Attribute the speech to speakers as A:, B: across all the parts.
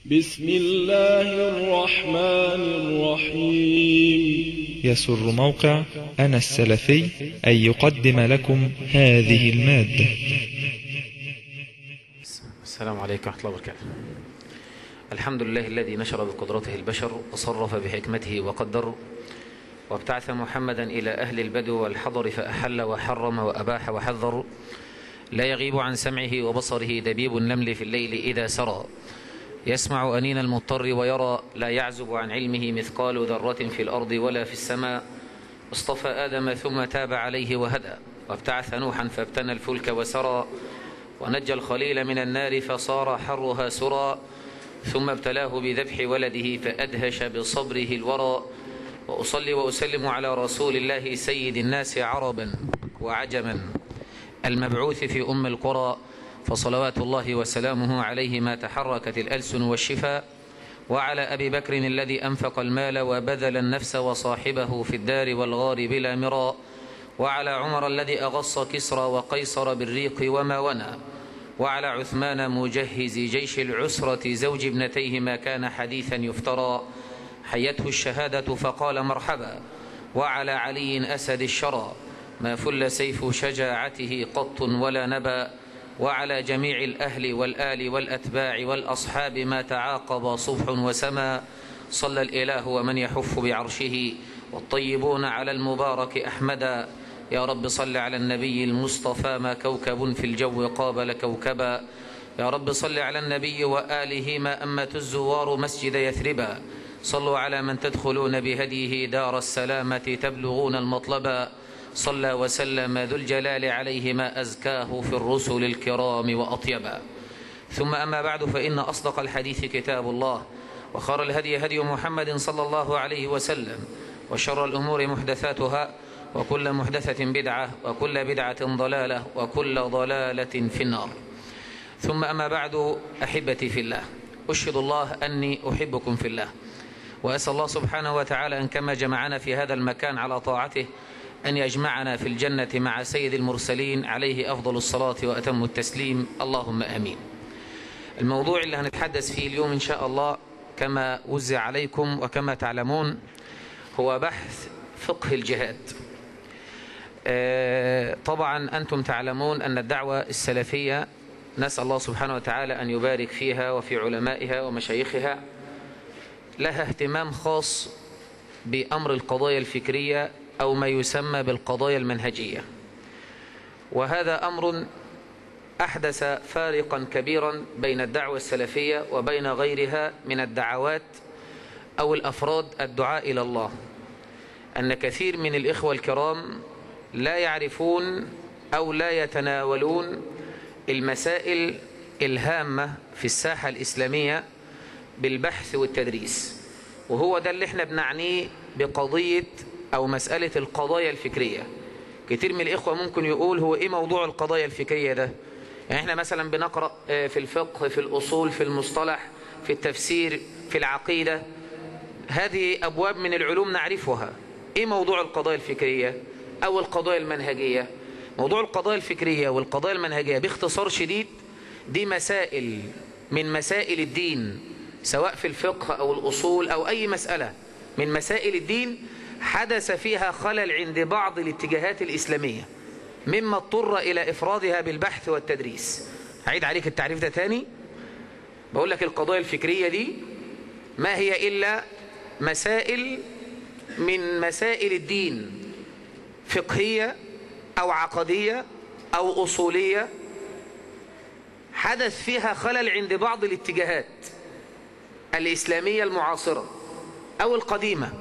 A: بسم الله الرحمن الرحيم
B: يسر موقع أنا السلفي أن يقدم لكم هذه المادة
C: السلام عليكم ورحمة الله وبركاته الحمد لله الذي نشر بقدرته البشر وصرف بحكمته وقدر وابتعث محمدا إلى أهل البدو والحضر فأحل وحرم وأباح وحذر لا يغيب عن سمعه وبصره دبيب النمل في الليل إذا سرى يسمع أنين المضطر ويرى لا يعزب عن علمه مثقال ذرة في الأرض ولا في السماء اصطفى آدم ثم تاب عليه وهدى وابتعث نوحا فابتنى الفلك وسرى ونجى الخليل من النار فصار حرها سرى ثم ابتلاه بذبح ولده فأدهش بصبره الورى وأصلي وأسلم على رسول الله سيد الناس عربا وعجما المبعوث في أم القرى فصلوات الله وسلامه عليه ما تحركت الألسن والشفاء وعلى أبي بكر الذي أنفق المال وبذل النفس وصاحبه في الدار والغار بلا مراء وعلى عمر الذي أغص كسرى وقيصر بالريق وما ونى وعلى عثمان مجهز جيش العسرة زوج ابنتيه ما كان حديثا يفترى حيته الشهادة فقال مرحبا وعلى علي أسد الشرى ما فل سيف شجاعته قط ولا نبا وعلى جميع الأهل والآل والأتباع والأصحاب ما تعاقب صبح وسما صلى الإله ومن يحف بعرشه والطيبون على المبارك أحمدا يا رب صل على النبي المصطفى ما كوكب في الجو قابل كوكبا يا رب صل على النبي وآله ما أمت الزوار مسجد يثربا صلوا على من تدخلون بهديه دار السلامة تبلغون المطلبا صلى وسلم ذو الجلال عليه ما أزكاه في الرسل الكرام وأطيبا ثم أما بعد فإن أصدق الحديث كتاب الله وخر الهدي هدي محمد صلى الله عليه وسلم وشر الأمور محدثاتها وكل محدثة بدعة وكل بدعة ضلالة وكل ضلالة في النار ثم أما بعد أحبتي في الله أشهد الله أني أحبكم في الله وأسأل الله سبحانه وتعالى أن كما جمعنا في هذا المكان على طاعته أن يجمعنا في الجنة مع سيد المرسلين عليه أفضل الصلاة وأتم التسليم اللهم آمين الموضوع اللي هنتحدث فيه اليوم إن شاء الله كما وزع عليكم وكما تعلمون هو بحث فقه الجهاد طبعا أنتم تعلمون أن الدعوة السلفية نسأل الله سبحانه وتعالى أن يبارك فيها وفي علمائها ومشايخها لها اهتمام خاص بأمر القضايا الفكرية أو ما يسمى بالقضايا المنهجية وهذا أمر أحدث فارقا كبيرا بين الدعوة السلفية وبين غيرها من الدعوات أو الأفراد الدعاء إلى الله أن كثير من الإخوة الكرام لا يعرفون أو لا يتناولون المسائل الهامة في الساحة الإسلامية بالبحث والتدريس وهو ده اللي احنا بنعنيه بقضية أو مسألة القضايا الفكرية كتير من الإخوة ممكن يقول هو إيه موضوع القضايا الفكرية ده يعني احنا مثلا بنقرأ في الفقه في الأصول في المصطلح في التفسير في العقيدة هذه أبواب من العلوم نعرفها إيه موضوع القضايا الفكرية أو القضايا المنهجية موضوع القضايا الفكرية والقضايا المنهجية باختصار شديد دي مسائل من مسائل الدين سواء في الفقه أو الأصول أو أي مسألة من مسائل الدين حدث فيها خلل عند بعض الاتجاهات الإسلامية مما اضطر إلى إفرادها بالبحث والتدريس أعيد عليك التعريف ده تاني بقول لك القضايا الفكرية دي ما هي إلا مسائل من مسائل الدين فقهية أو عقدية أو أصولية حدث فيها خلل عند بعض الاتجاهات الإسلامية المعاصرة أو القديمة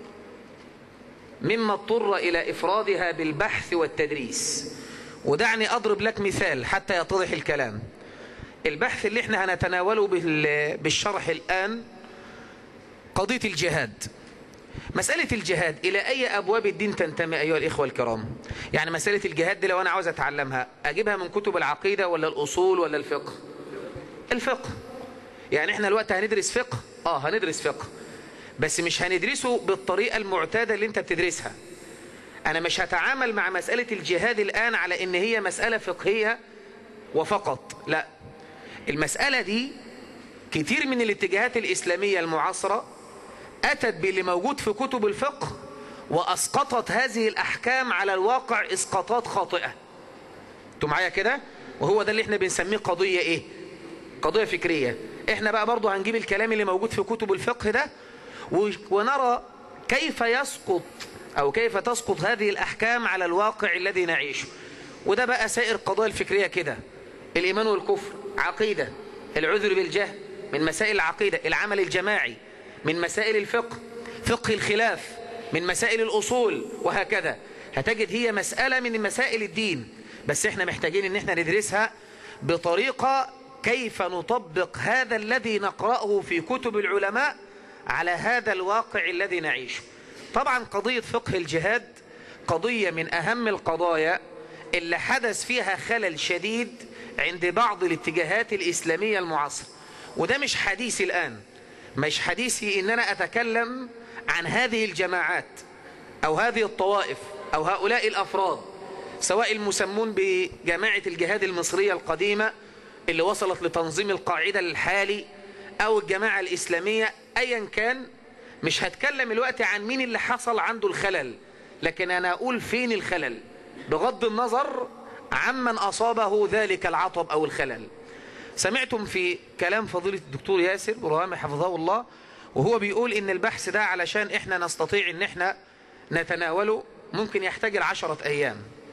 C: مما اضطر إلى إفرادها بالبحث والتدريس ودعني أضرب لك مثال حتى يتضح الكلام البحث اللي احنا هنتناوله بالشرح الآن قضية الجهاد مسألة الجهاد إلى أي أبواب الدين تنتمي أيها الإخوة الكرام يعني مسألة الجهاد دي لو أنا عاوز أتعلمها أجيبها من كتب العقيدة ولا الأصول ولا الفقه الفقه يعني احنا الوقت هندرس فقه آه هندرس فقه بس مش هندرسه بالطريقة المعتادة اللي انت بتدرسها انا مش هتعامل مع مسألة الجهاد الان على ان هي مسألة فقهية وفقط لا المسألة دي كتير من الاتجاهات الإسلامية المعاصرة أتت باللي موجود في كتب الفقه وأسقطت هذه الأحكام على الواقع إسقاطات خاطئة انتوا معايا كده وهو ده اللي احنا بنسميه قضية ايه قضية فكرية احنا بقى برضو هنجيب الكلام اللي موجود في كتب الفقه ده ونرى كيف يسقط او كيف تسقط هذه الاحكام على الواقع الذي نعيشه وده بقى سائر القضايا الفكرية كده الايمان والكفر عقيدة العذر بالجهل من مسائل العقيدة العمل الجماعي من مسائل الفقه فقه الخلاف من مسائل الاصول وهكذا هتجد هي مسألة من مسائل الدين بس احنا محتاجين ان احنا ندرسها بطريقة كيف نطبق هذا الذي نقرأه في كتب العلماء على هذا الواقع الذي نعيشه طبعا قضية فقه الجهاد قضية من أهم القضايا اللي حدث فيها خلل شديد عند بعض الاتجاهات الإسلامية المعاصرة وده مش حديثي الآن مش حديثي إن أنا أتكلم عن هذه الجماعات أو هذه الطوائف أو هؤلاء الأفراد سواء المسمون بجماعة الجهاد المصرية القديمة اللي وصلت لتنظيم القاعدة الحالي أو الجماعة الإسلامية أيا كان مش هتكلم الوقت عن مين اللي حصل عنده الخلل لكن أنا أقول فين الخلل بغض النظر عمن أصابه ذلك العطب أو الخلل سمعتم في كلام فضيلة الدكتور ياسر برهامي حفظه الله وهو بيقول إن البحث ده علشان إحنا نستطيع إن إحنا نتناوله ممكن يحتاج العشرة أيام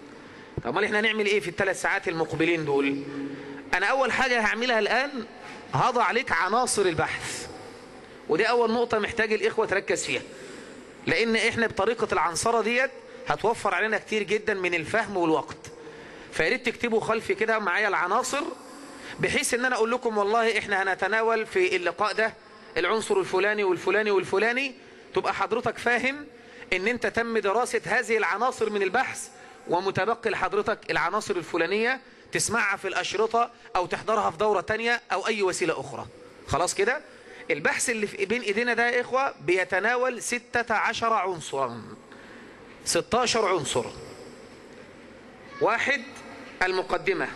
C: طب احنا هنعمل ايه في الثلاث ساعات المقبلين دول انا اول حاجة هعملها الان هضع عليك عناصر البحث ودي اول نقطة محتاج الاخوة تركز فيها لان احنا بطريقة العنصرة ديت هتوفر علينا كتير جدا من الفهم والوقت فياريت تكتبوا خلفي كده معايا العناصر بحيث ان انا اقول لكم والله احنا هنتناول في اللقاء ده العنصر الفلاني والفلاني والفلاني تبقى حضرتك فاهم ان انت تم دراسة هذه العناصر من البحث ومتبقي لحضرتك العناصر الفلانية تسمعها في الأشرطة أو تحضرها في دورة تانية أو أي وسيلة أخرى خلاص كده البحث اللي في بين إيدينا ده يا إخوة بيتناول ستة عشر عنصرا ستاشر عنصر واحد المقدمة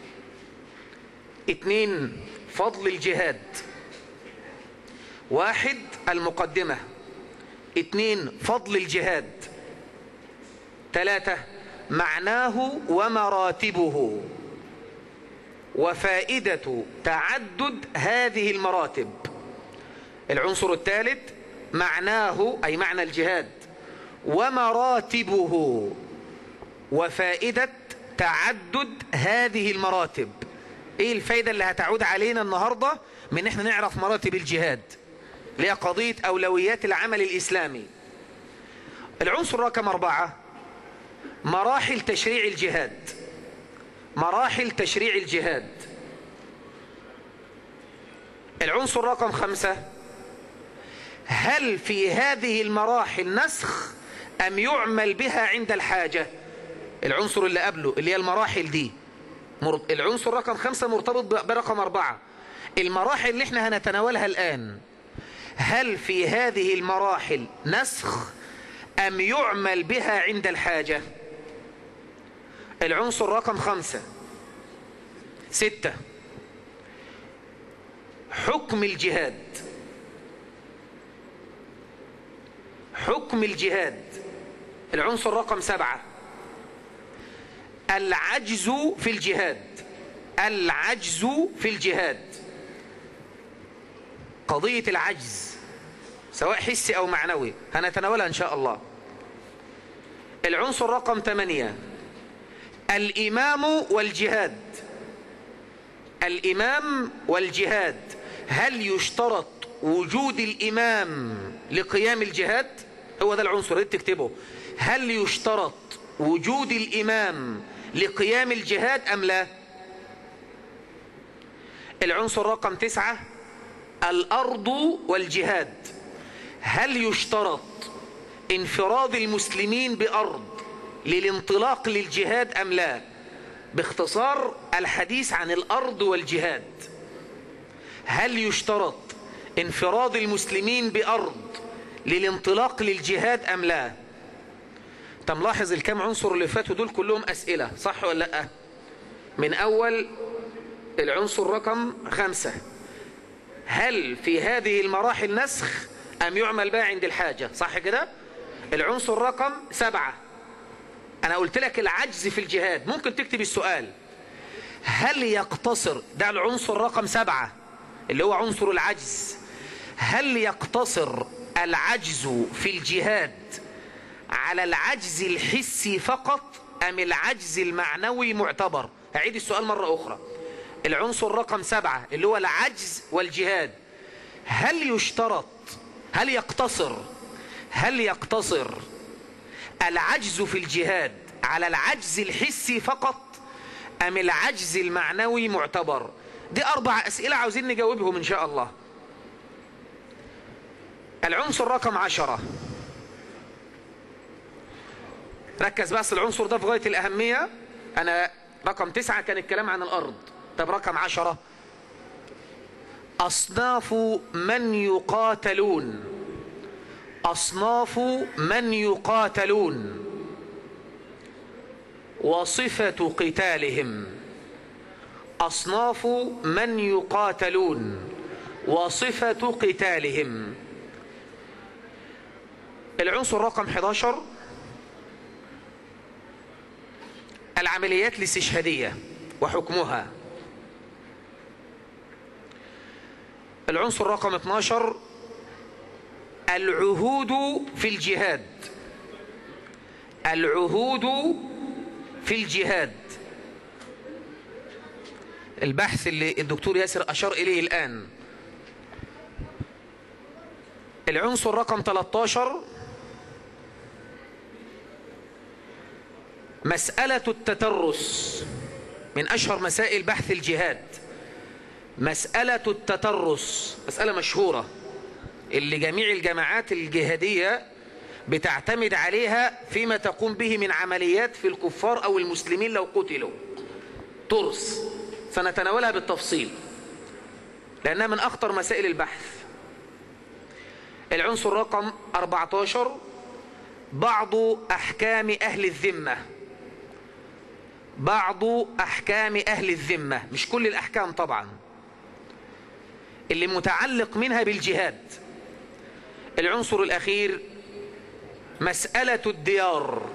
C: اتنين فضل الجهاد واحد المقدمة اتنين فضل الجهاد ثلاثة معناه ومراتبه وفائدة تعدد هذه المراتب العنصر الثالث معناه أي معنى الجهاد ومراتبه وفائدة تعدد هذه المراتب ايه الفايدة اللي هتعود علينا النهاردة من احنا نعرف مراتب الجهاد اللي هي قضية اولويات العمل الاسلامي العنصر رقم اربعة مراحل تشريع الجهاد مراحل تشريع الجهاد العنصر رقم خمسة هل في هذه المراحل نسخ أم يعمل بها عند الحاجة العنصر اللي قبله اللي هي المراحل دي العنصر رقم خمسة مرتبط برقم أربعة المراحل اللي احنا هنتناولها الآن هل في هذه المراحل نسخ أم يعمل بها عند الحاجة العنصر رقم خمسة ستة حكم الجهاد حكم الجهاد العنصر رقم سبعة العجز في الجهاد العجز في الجهاد قضية العجز سواء حسي أو معنوي هنتناولها إن شاء الله العنصر رقم ثمانية الإمام والجهاد الإمام والجهاد هل يشترط وجود الإمام لقيام الجهاد هو ده العنصر اللي تكتبه هل يشترط وجود الإمام لقيام الجهاد أم لا العنصر رقم تسعة الأرض والجهاد هل يشترط انفراد المسلمين بأرض للانطلاق للجهاد أم لا باختصار الحديث عن الأرض والجهاد هل يشترط انفراد المسلمين بأرض للانطلاق للجهاد أم لا تملاحظ الكام عنصر اللي فاتوا دول كلهم أسئلة صح ولا لا من أول العنصر رقم خمسة هل في هذه المراحل نسخ أم يعمل بها عند الحاجة صح كده العنصر رقم سبعة أنا قلت لك العجز في الجهاد ممكن تكتب السؤال هل يقتصر ده العنصر رقم سبعة اللي هو عنصر العجز هل يقتصر العجز في الجهاد على العجز الحسي فقط أم العجز المعنوي معتبر أعيد السؤال مرة أخرى العنصر رقم سبعة اللي هو العجز والجهاد هل يشترط هل يقتصر هل يقتصر العجز في الجهاد على العجز الحسي فقط أم العجز المعنوي معتبر دي أربع أسئلة عاوزين نجاوبهم إن شاء الله العنصر رقم عشرة ركز بس العنصر ده في غاية الأهمية أنا رقم تسعة كان الكلام عن الأرض طب رقم عشرة أصناف من يقاتلون أصناف من يقاتلون وصفة قتالهم أصناف من يقاتلون وصفة قتالهم العنصر رقم 11 العمليات الاستشهادية وحكمها العنصر رقم 12 العهود في الجهاد العهود في الجهاد البحث اللي الدكتور ياسر أشار إليه الآن العنصر رقم 13 مسألة التترس من أشهر مسائل بحث الجهاد مسألة التترس مسألة مشهورة اللي جميع الجماعات الجهادية بتعتمد عليها فيما تقوم به من عمليات في الكفار أو المسلمين لو قتلوا ترس سنتناولها بالتفصيل لأنها من أخطر مسائل البحث العنصر رقم 14 بعض أحكام أهل الذمة بعض أحكام أهل الذمة مش كل الأحكام طبعا اللي متعلق منها بالجهاد العنصر الأخير مسألة الديار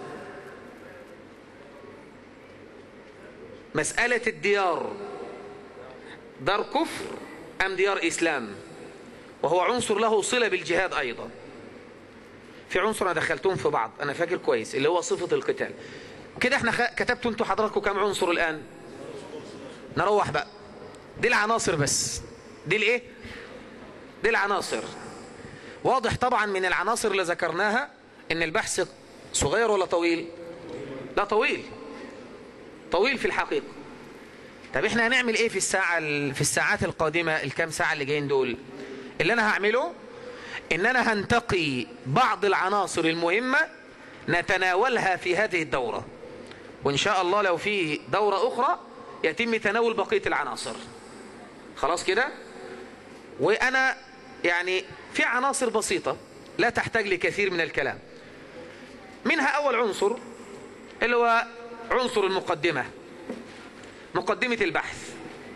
C: مسألة الديار دار كفر أم ديار إسلام وهو عنصر له صلة بالجهاد أيضا في عنصر أنا دخلتهم في بعض أنا فاكر كويس اللي هو صفة القتال كده احنا خ... كتبتوا انتوا حضراتكم كام عنصر الآن نروح بقى دي العناصر بس دي الايه دي العناصر واضح طبعا من العناصر اللي ذكرناها ان البحث صغير ولا طويل لا طويل طويل في الحقيقة طب احنا هنعمل ايه في الساعة في الساعات القادمة الكام ساعة اللي جايين دول اللي انا هعمله ان انا هنتقي بعض العناصر المهمة نتناولها في هذه الدورة وان شاء الله لو في دورة اخرى يتم تناول بقية العناصر خلاص كده وانا يعني في عناصر بسيطة لا تحتاج لكثير من الكلام منها اول عنصر اللي هو عنصر المقدمة مقدمة البحث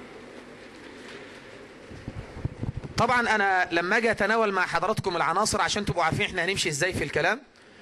C: طبعا انا لما اجي اتناول مع حضراتكم العناصر عشان تبقوا عارفين احنا هنمشي ازاي في الكلام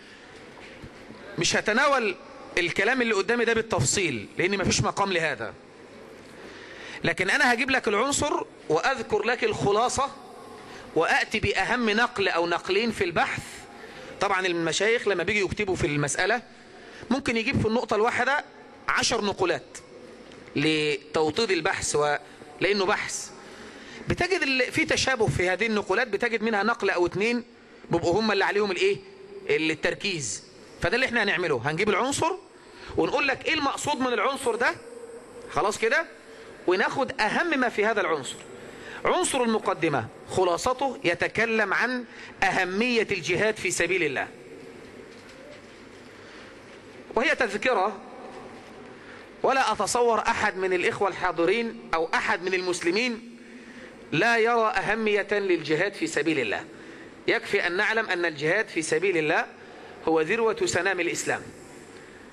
C: مش هتناول الكلام اللي قدامي ده بالتفصيل لان مفيش مقام لهذا لكن انا هجيب لك العنصر واذكر لك الخلاصة واتي باهم نقل او نقلين في البحث طبعا المشايخ لما بيجي يكتبوا في المسألة ممكن يجيب في النقطة الواحدة عشر نقولات لتوطيد البحث ولانه بحث بتجد في تشابه في هذه النقولات بتجد منها نقل او اتنين بيبقوا هم اللي عليهم الايه التركيز فده اللي احنا هنعمله هنجيب العنصر ونقول لك ايه المقصود من العنصر ده خلاص كده وناخد اهم ما في هذا العنصر عنصر المقدمة خلاصته يتكلم عن اهمية الجهاد في سبيل الله وهي تذكرة ولا اتصور احد من الاخوة الحاضرين او احد من المسلمين لا يرى اهمية للجهاد في سبيل الله يكفي ان نعلم ان الجهاد في سبيل الله هو ذروة سنام الاسلام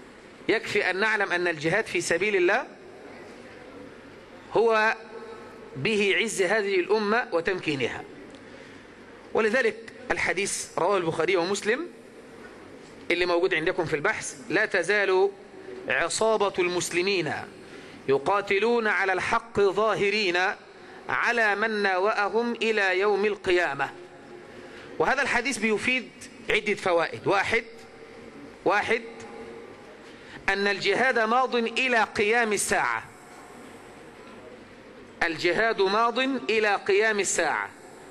C: يكفي ان نعلم ان الجهاد في سبيل الله هو به عز هذه الأمة وتمكينها ولذلك الحديث رواه البخاري ومسلم اللي موجود عندكم في البحث لا تزال عصابة المسلمين يقاتلون على الحق ظاهرين على من ناوأهم إلى يوم القيامة وهذا الحديث بيفيد عدة فوائد واحد واحد أن الجهاد ماض إلى قيام الساعة الجهاد ماض إلى قيام الساعة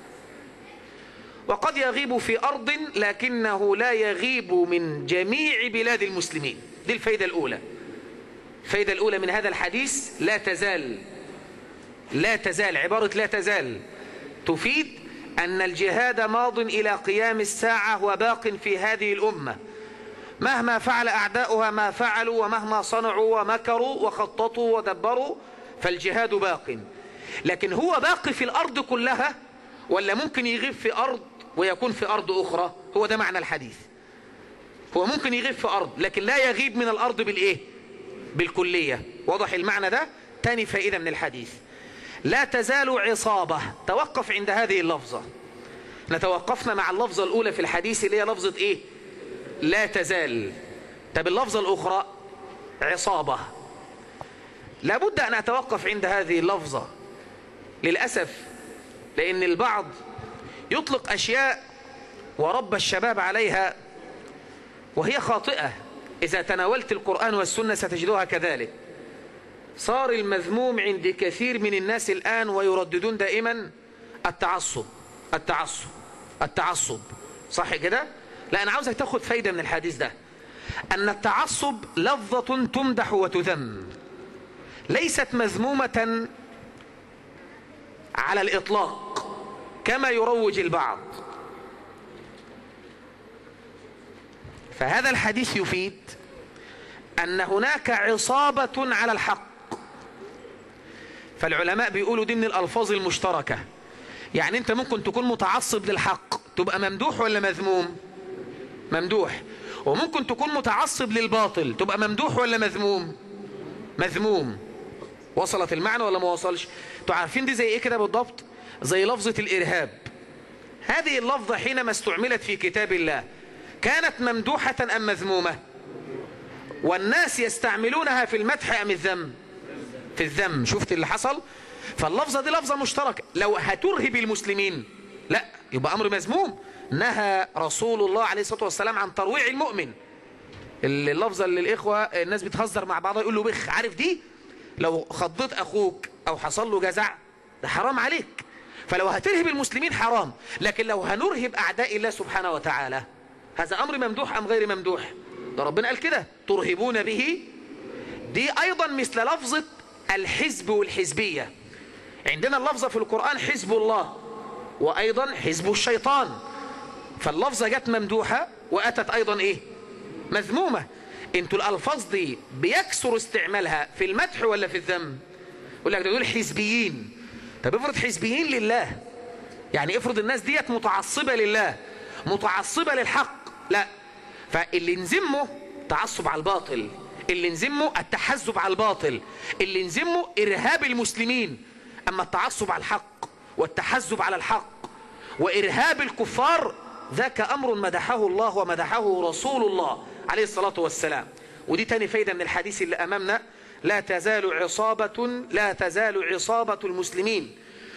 C: وقد يغيب في أرض لكنه لا يغيب من جميع بلاد المسلمين دي الفايدة الأولى الفايدة الأولى من هذا الحديث لا تزال لا تزال عبارة لا تزال تفيد أن الجهاد ماض إلى قيام الساعة وباق في هذه الأمة مهما فعل أعداؤها ما فعلوا ومهما صنعوا ومكروا وخططوا ودبروا فالجهاد باق لكن هو باقي في الأرض كلها ولا ممكن يغيب في أرض ويكون في أرض أخرى هو ده معنى الحديث هو ممكن يغيب في أرض لكن لا يغيب من الأرض بالإيه بالكلية واضح المعنى ده تاني فائدة من الحديث لا تزال عصابة توقف عند هذه اللفظة نتوقفنا مع اللفظة الأولى في الحديث اللي هي لفظة إيه لا تزال طب اللفظة الأخرى عصابة لابد أن أتوقف عند هذه اللفظة للأسف لأن البعض يطلق أشياء ورب الشباب عليها وهي خاطئة إذا تناولت القرآن والسنة ستجدها كذلك صار المذموم عند كثير من الناس الآن ويرددون دائما التعصب التعصب التعصب صح كده لا أنا عاوزك تاخد فايدة من الحديث ده أن التعصب لفظة تمدح وتذم ليست مذمومة على الإطلاق كما يروج البعض فهذا الحديث يفيد أن هناك عصابة على الحق فالعلماء بيقولوا دي من الألفاظ المشتركة يعني أنت ممكن تكون متعصب للحق تبقى ممدوح ولا مذموم ممدوح وممكن تكون متعصب للباطل تبقى ممدوح ولا مذموم مذموم وصلت المعنى ولا ما وصلش انتوا عارفين دي زي ايه كده بالضبط زي لفظة الإرهاب هذه اللفظة حينما استعملت في كتاب الله كانت ممدوحة أم مذمومة والناس يستعملونها في المدح أم الذم في الذم شفت اللي حصل فاللفظة دي لفظة مشتركة لو هترهب المسلمين لا يبقى أمر مذموم نهى رسول الله عليه الصلاة والسلام عن ترويع المؤمن اللفظة اللي الإخوة الناس بتهزر مع بعضها يقول له بخ عارف دي لو خضت أخوك أو حصل له جزع ده حرام عليك فلو هترهب المسلمين حرام لكن لو هنرهب أعداء الله سبحانه وتعالى هذا أمر ممدوح أم غير ممدوح ده ربنا قال كده ترهبون به دي أيضا مثل لفظة الحزب والحزبية عندنا اللفظة في القرآن حزب الله وأيضا حزب الشيطان فاللفظة جت ممدوحة وأتت أيضا إيه مذمومة انتوا الألفاظ دي بيكسر استعمالها في المدح ولا في الذم يقول لك دول حزبيين طب افرض حزبيين لله يعني افرض الناس ديت متعصبة لله متعصبة للحق لا فاللي نزمه تعصب على الباطل اللي نزمه التحزب على الباطل اللي نزمه إرهاب المسلمين أما التعصب على الحق والتحزب على الحق وإرهاب الكفار ذاك أمر مدحه الله ومدحه رسول الله عليه الصلاة والسلام ودي تاني فايدة من الحديث اللي أمامنا لا تزال عصابة لا تزال عصابة المسلمين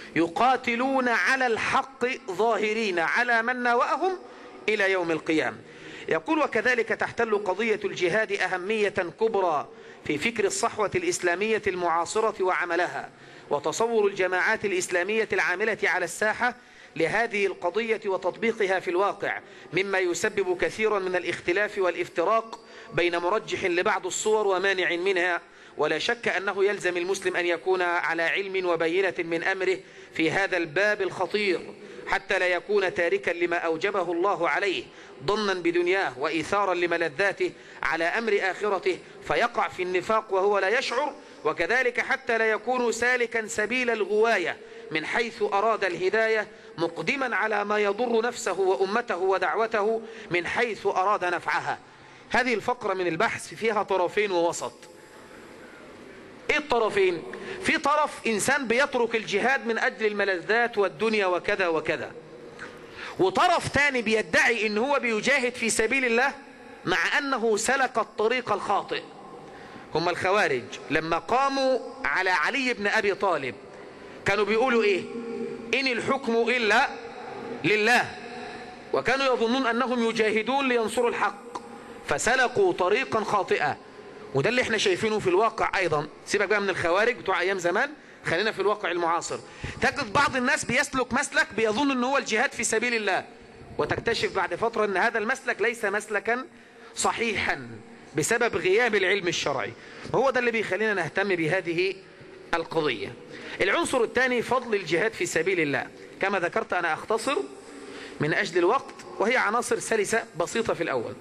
C: يقاتلون على الحق ظاهرين على من ناوأهم إلى يوم القيامة يقول وكذلك تحتل قضية الجهاد أهمية كبرى في فكر الصحوة الإسلامية المعاصرة وعملها وتصور الجماعات الإسلامية العاملة على الساحة لهذه القضية وتطبيقها في الواقع مما يسبب كثيرا من الاختلاف والافتراق بين مرجح لبعض الصور ومانع منها ولا شك أنه يلزم المسلم أن يكون على علم وبينة من أمره في هذا الباب الخطير حتى لا يكون تاركا لما أوجبه الله عليه ضمنا بدنياه وإيثارا لملذاته على أمر آخرته فيقع في النفاق وهو لا يشعر وكذلك حتى لا يكون سالكا سبيل الغواية من حيث أراد الهداية مقدما على ما يضر نفسه وأمته ودعوته من حيث أراد نفعها هذه الفقرة من البحث فيها طرفين ووسط ايه الطرفين في طرف انسان بيترك الجهاد من اجل الملذات والدنيا وكذا وكذا وطرف تاني بيدعي ان هو بيجاهد في سبيل الله مع انه سلك الطريق الخاطئ هم الخوارج لما قاموا على علي بن ابي طالب كانوا بيقولوا ايه ان الحكم الا لله وكانوا يظنون انهم يجاهدون لينصروا الحق فسلكوا طريقا خاطئا وده اللي احنا شايفينه في الواقع ايضا سيبك بقى من الخوارج بتوع ايام زمان خلينا في الواقع المعاصر تجد بعض الناس بيسلك مسلك بيظن ان هو الجهاد في سبيل الله وتكتشف بعد فترة ان هذا المسلك ليس مسلكا صحيحا بسبب غياب العلم الشرعي وهو ده اللي بيخلينا نهتم بهذه القضية العنصر الثاني فضل الجهاد في سبيل الله كما ذكرت أنا أختصر من أجل الوقت وهي عناصر سلسة بسيطة في الأول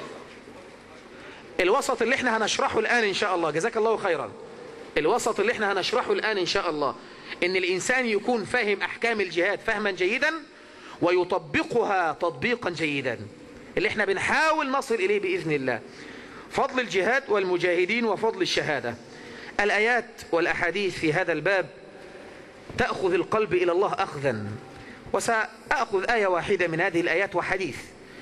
C: الوسط اللي احنا هنشرحه الآن إن شاء الله جزاك الله خيرا الوسط اللي احنا هنشرحه الآن إن شاء الله إن الإنسان يكون فاهم أحكام الجهاد فهما جيدا ويطبقها تطبيقا جيدا اللي احنا بنحاول نصل إليه بإذن الله فضل الجهاد والمجاهدين وفضل الشهادة الآيات والأحاديث في هذا الباب تأخذ القلب إلى الله أخذا وسأخذ آية واحدة من هذه الآيات وحديث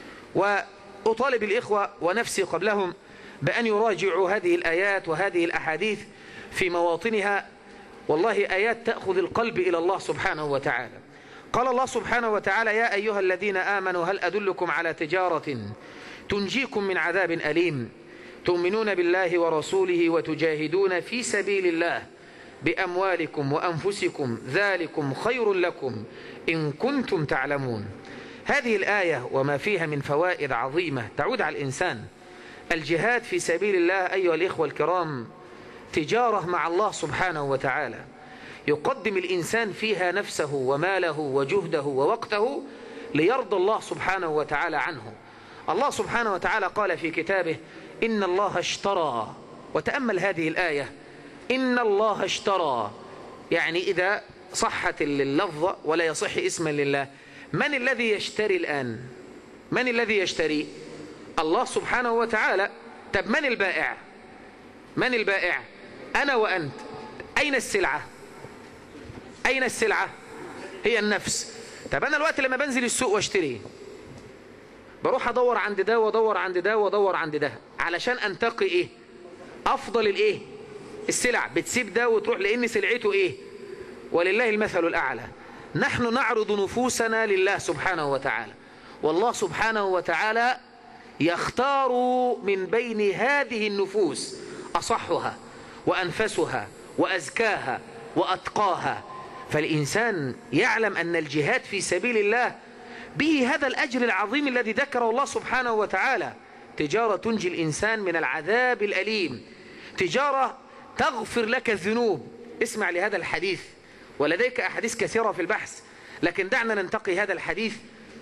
C: وأطالب الإخوة ونفسي قبلهم بأن يراجعوا هذه الآيات وهذه الأحاديث في مواطنها والله آيات تأخذ القلب إلى الله سبحانه وتعالى قال الله سبحانه وتعالى يا أيها الذين آمنوا هل أدلكم على تجارة تنجيكم من عذاب أليم تؤمنون بالله ورسوله وتجاهدون في سبيل الله بأموالكم وأنفسكم ذلكم خير لكم إن كنتم تعلمون هذه الآية وما فيها من فوائد عظيمة تعود على الإنسان الجهاد في سبيل الله أيها الإخوة الكرام تجارة مع الله سبحانه وتعالى يقدم الإنسان فيها نفسه وماله وجهده ووقته ليرضى الله سبحانه وتعالى عنه الله سبحانه وتعالى قال في كتابه إن الله اشترى وتأمل هذه الآية إن الله اشترى يعني إذا صحت اللفظة ولا يصح اسما لله من الذي يشتري الآن من الذي يشتري الله سبحانه وتعالى طب من البائع من البائع أنا وأنت أين السلعة أين السلعة هي النفس طب أنا الوقت لما بنزل السوق واشتري بروح أدور عند ده وأدور عند ده وأدور عند ده علشان أنتقي إيه أفضل الإيه السلع بتسيب ده وتروح لأن سلعته إيه ولله المثل الأعلى نحن نعرض نفوسنا لله سبحانه وتعالى والله سبحانه وتعالى يختار من بين هذه النفوس أصحها وأنفسها وأزكاها وأتقاها فالإنسان يعلم أن الجهاد في سبيل الله به هذا الأجر العظيم الذي ذكره الله سبحانه وتعالى تجارة تنجي الإنسان من العذاب الأليم تجارة تغفر لك الذنوب اسمع لهذا الحديث ولديك أحاديث كثيرة في البحث لكن دعنا ننتقي هذا الحديث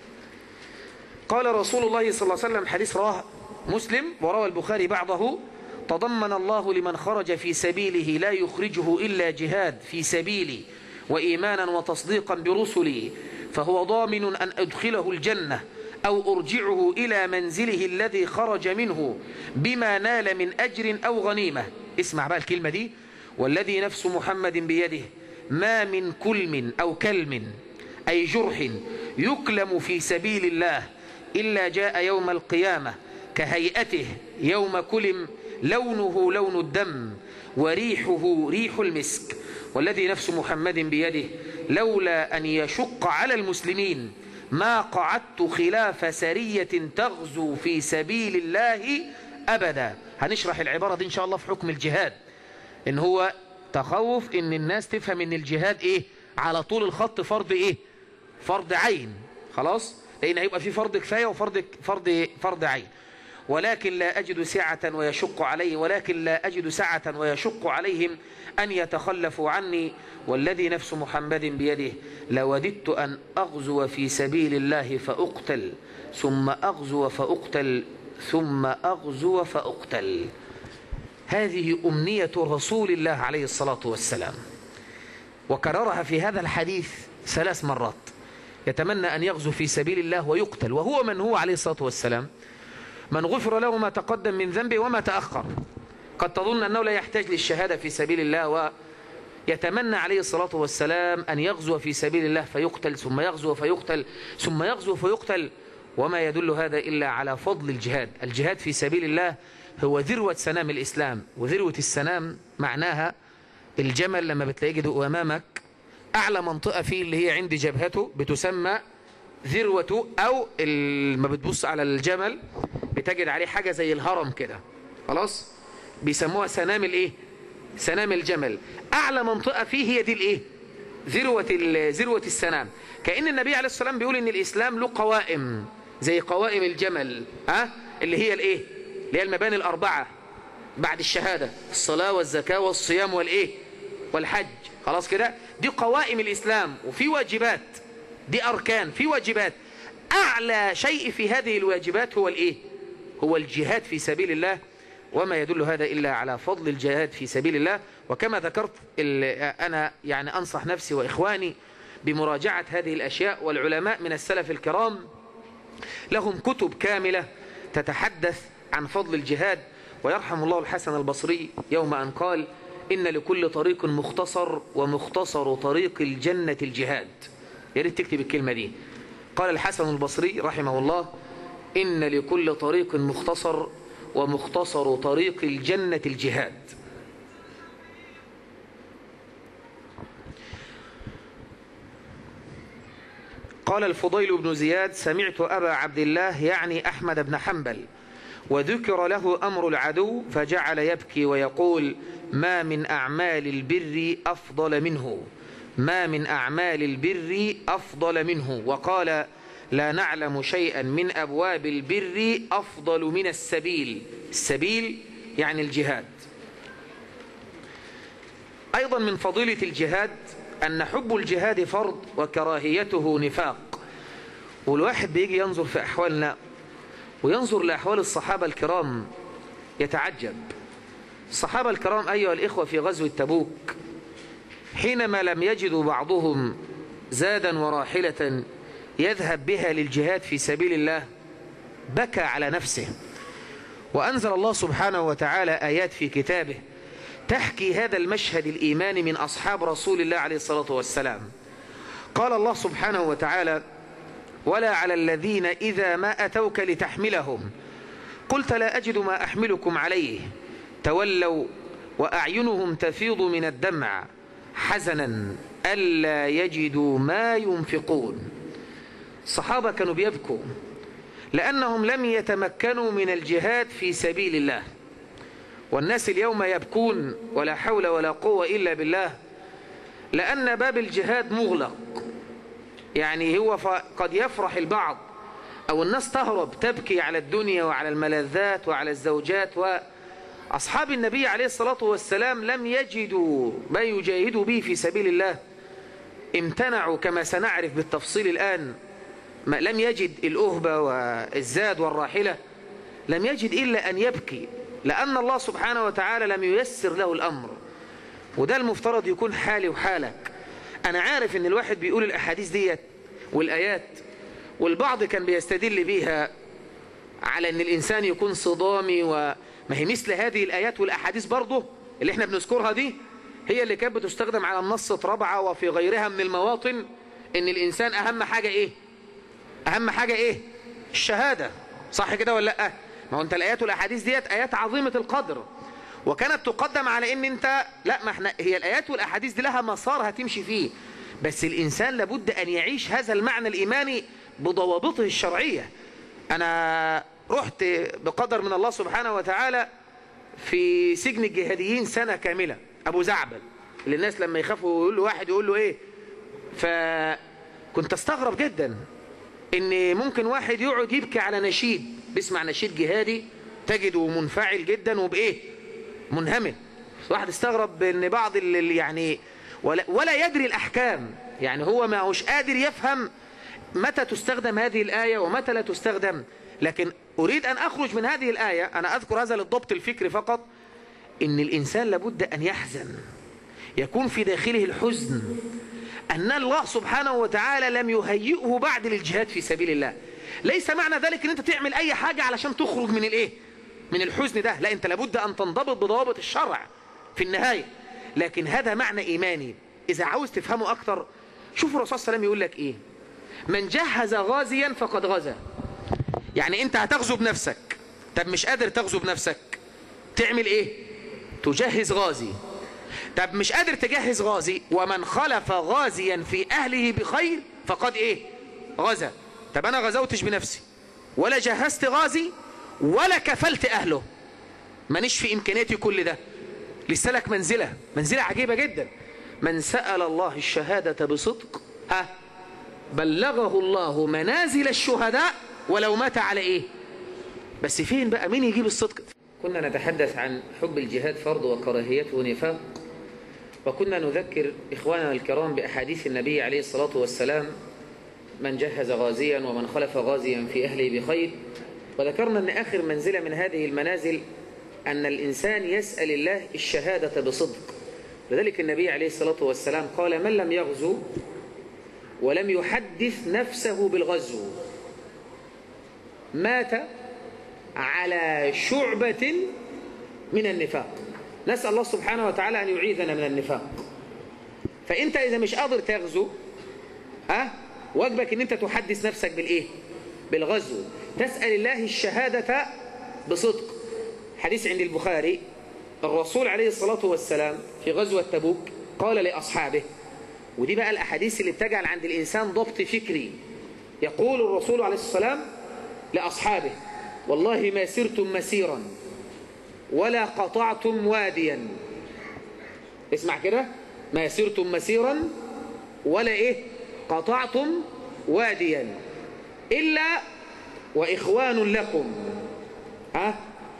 C: قال رسول الله صلى الله عليه وسلم حديث رواه مسلم وروى البخاري بعضه تضمن الله لمن خرج في سبيله لا يخرجه إلا جهاد في سبيلي وإيمانا وتصديقا برسلي فهو ضامن أن أدخله الجنة أو أرجعه إلى منزله الذي خرج منه بما نال من أجر أو غنيمة اسمع بقى الكلمة دي والذي نفس محمد بيده ما من كلم أو كلم أي جرح يكلم في سبيل الله إلا جاء يوم القيامة كهيئته يوم كلم لونه لون الدم وريحه ريح المسك والذي نفس محمد بيده لولا أن يشق على المسلمين ما قعدت خلاف سرية تغزو في سبيل الله أبدا هنشرح العبارة دي إن شاء الله في حكم الجهاد إن هو تخوف إن الناس تفهم إن الجهاد إيه على طول الخط فرض إيه فرض عين خلاص لأن هيبقى في فرض كفاية وفرض فرض فرض عين ولكن لا أجد سعة ويشق عليه ولكن لا أجد سعة ويشق عليهم أن يتخلفوا عني والذي نفس محمد بيده لوددت أن أغزو في سبيل الله فأقتل ثم أغزو فأقتل ثم أغزو فأقتل هذه أمنية رسول الله عليه الصلاة والسلام وكررها في هذا الحديث ثلاث مرات يتمنى أن يغزو في سبيل الله ويقتل وهو من هو عليه الصلاة والسلام من غفر له ما تقدم من ذنبه وما تأخر قد تظن أنه لا يحتاج للشهادة في سبيل الله ويتمنى عليه الصلاة والسلام أن يغزو في سبيل الله فيقتل ثم يغزو فيقتل ثم يغزو فيقتل وما يدل هذا إلا على فضل الجهاد الجهاد في سبيل الله هو ذروة سنام الإسلام وذروة السنام معناها الجمل لما بتلاقيه أمامك أعلى منطقة فيه اللي هي عند جبهته بتسمى ذروته أو ما بتبص على الجمل بتجد عليه حاجة زي الهرم كده خلاص بيسموها سنام الايه سنام الجمل أعلى منطقة فيه هي دي الايه ذروة, ذروة السنام كأن النبي عليه الصلاة والسلام بيقول ان الإسلام له قوائم زي قوائم الجمل ها اللي هي الايه اللي هي المباني الأربعة بعد الشهادة الصلاة والزكاة والصيام والايه والحج خلاص كده دي قوائم الإسلام وفي واجبات دي أركان في واجبات أعلى شيء في هذه الواجبات هو الإيه هو الجهاد في سبيل الله وما يدل هذا إلا على فضل الجهاد في سبيل الله وكما ذكرت أنا يعني أنصح نفسي وإخواني بمراجعة هذه الأشياء والعلماء من السلف الكرام لهم كتب كاملة تتحدث عن فضل الجهاد ويرحم الله الحسن البصري يوم أن قال إن لكل طريق مختصر ومختصر طريق الجنة الجهاد يا ريت تكتب الكلمة دي قال الحسن البصري رحمه الله إن لكل طريق مختصر ومختصر طريق الجنة الجهاد قال الفضيل بن زياد سمعت أبا عبد الله يعني أحمد بن حنبل وذكر له أمر العدو فجعل يبكي ويقول ما من أعمال البر أفضل منه ما من أعمال البر أفضل منه وقال لا نعلم شيئا من أبواب البر أفضل من السبيل السبيل يعني الجهاد أيضا من فضيلة الجهاد أن حب الجهاد فرض وكراهيته نفاق والواحد بيجي ينظر في أحوالنا وينظر لأحوال الصحابة الكرام يتعجب الصحابة الكرام أيها الإخوة في غزو التبوك حينما لم يجدوا بعضهم زادا وراحلة يذهب بها للجهاد في سبيل الله بكى على نفسه وأنزل الله سبحانه وتعالى آيات في كتابه تحكي هذا المشهد الإيماني من أصحاب رسول الله عليه الصلاة والسلام قال الله سبحانه وتعالى ولا على الذين إذا ما أتوك لتحملهم قلت لا أجد ما أحملكم عليه تولوا وأعينهم تفيض من الدمع حزنا ألا يجدوا ما ينفقون الصحابة كانوا بيبكوا لأنهم لم يتمكنوا من الجهاد في سبيل الله والناس اليوم يبكون ولا حول ولا قوة إلا بالله لأن باب الجهاد مغلق يعني هو قد يفرح البعض أو الناس تهرب تبكي على الدنيا وعلى الملذات وعلى الزوجات وأصحاب النبي عليه الصلاة والسلام لم يجدوا ما يجاهدوا به في سبيل الله امتنعوا كما سنعرف بالتفصيل الآن ما لم يجد الأهبة والزاد والراحلة لم يجد إلا أن يبكي لأن الله سبحانه وتعالى لم ييسر له الأمر وده المفترض يكون حالي وحالك أنا عارف أن الواحد بيقول الأحاديث ديت والآيات والبعض كان بيستدل بيها على أن الإنسان يكون صدامي وما هي مثل هذه الآيات والأحاديث برضه اللي احنا بنذكرها دي هي اللي كانت بتستخدم على النص ربعة وفي غيرها من المواطن أن الإنسان أهم حاجة إيه أهم حاجة إيه الشهادة صح كده ولا لأ ما هو أنت الآيات والأحاديث ديت آيات عظيمة القدر وكانت تقدم على ان انت لا ما احنا هي الايات والاحاديث دي لها مسار هتمشي فيه بس الانسان لابد ان يعيش هذا المعنى الايماني بضوابطه الشرعيه انا رحت بقدر من الله سبحانه وتعالى في سجن الجهاديين سنه كامله ابو زعبل اللي الناس لما يخافوا يقول له واحد يقول له ايه فكنت استغرب جدا ان ممكن واحد يقعد يبكي على نشيد بيسمع نشيد جهادي تجده منفعل جدا وبايه منهمل واحد استغرب ان بعض اللي يعني ولا, ولا يدري الاحكام يعني هو ما هوش قادر يفهم متى تستخدم هذه الآية ومتى لا تستخدم لكن أريد أن أخرج من هذه الآية أنا أذكر هذا للضبط الفكري فقط إن الإنسان لابد أن يحزن يكون في داخله الحزن أن الله سبحانه وتعالى لم يهيئه بعد للجهاد في سبيل الله ليس معنى ذلك أن أنت تعمل أي حاجة علشان تخرج من الإيه من الحزن ده لا انت لابد ان تنضبط بضوابط الشرع في النهاية لكن هذا معنى ايماني اذا عاوز تفهمه اكتر شوف الرسول صلى الله عليه وسلم يقول لك ايه من جهز غازيا فقد غزا يعني انت هتغزو بنفسك طب مش قادر تغزو بنفسك تعمل ايه تجهز غازي طب مش قادر تجهز غازي ومن خلف غازيا في اهله بخير فقد ايه غزا طب انا غزوتش بنفسي ولا جهزت غازي ولا كفلت اهله مانيش في امكانياتي كل ده لسه لك منزله منزله عجيبه جدا من سال الله الشهاده بصدق ها بلغه الله منازل الشهداء ولو مات على ايه بس فين بقى مين يجيب الصدق كنا نتحدث عن حب الجهاد فرض وكراهيته نفاق وكنا نذكر إخواننا الكرام بأحاديث النبي عليه الصلاة والسلام من جهز غازيا ومن خلف غازيا في أهله بخير وذكرنا أن آخر منزلة من هذه المنازل أن الإنسان يسأل الله الشهادة بصدق لذلك النبي عليه الصلاة والسلام قال من لم يغزو ولم يحدث نفسه بالغزو مات على شعبة من النفاق نسأل الله سبحانه وتعالى أن يعيذنا من النفاق فأنت إذا مش قادر تغزو ها واجبك أن أنت تحدث نفسك بالإيه بالغزو تسأل الله الشهادة بصدق حديث عند البخاري الرسول عليه الصلاة والسلام في غزوة تبوك قال لأصحابه ودي بقى الأحاديث اللي بتجعل عند الإنسان ضبط فكري يقول الرسول عليه الصلاة والسلام لأصحابه والله ما سرتم مسيرا ولا قطعتم واديا اسمع كده ما سرتم مسيرا ولا ايه قطعتم واديا إلا وإخوان لكم ها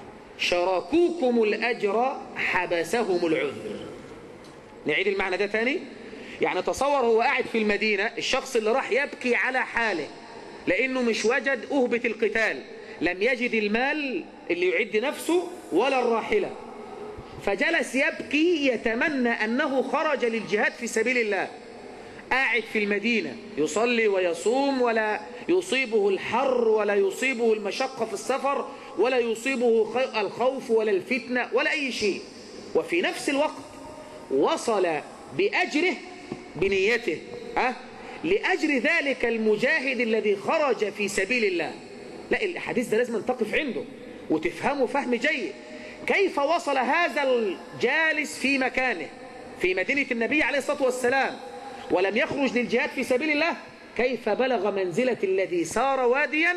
C: شاركوكم الأجر حبسهم العذر نعيد المعنى ده تاني يعني تصور هو قاعد في المدينة الشخص اللي راح يبكي على حاله لأنه مش وجد أهبة القتال لم يجد المال اللي يعد نفسه ولا الراحلة فجلس يبكي يتمنى أنه خرج للجهاد في سبيل الله قاعد في المدينة يصلي ويصوم ولا يصيبه الحر ولا يصيبه المشقة في السفر ولا يصيبه الخوف ولا الفتنة ولا أي شيء وفي نفس الوقت وصل بأجره بنيته أه؟ لأجر ذلك المجاهد الذي خرج في سبيل الله لا الحديث ده لازم تقف عنده وتفهمه فهم جيد كيف وصل هذا الجالس في مكانه في مدينة النبي عليه الصلاة والسلام ولم يخرج للجهاد في سبيل الله كيف بلغ منزلة الذي سار واديا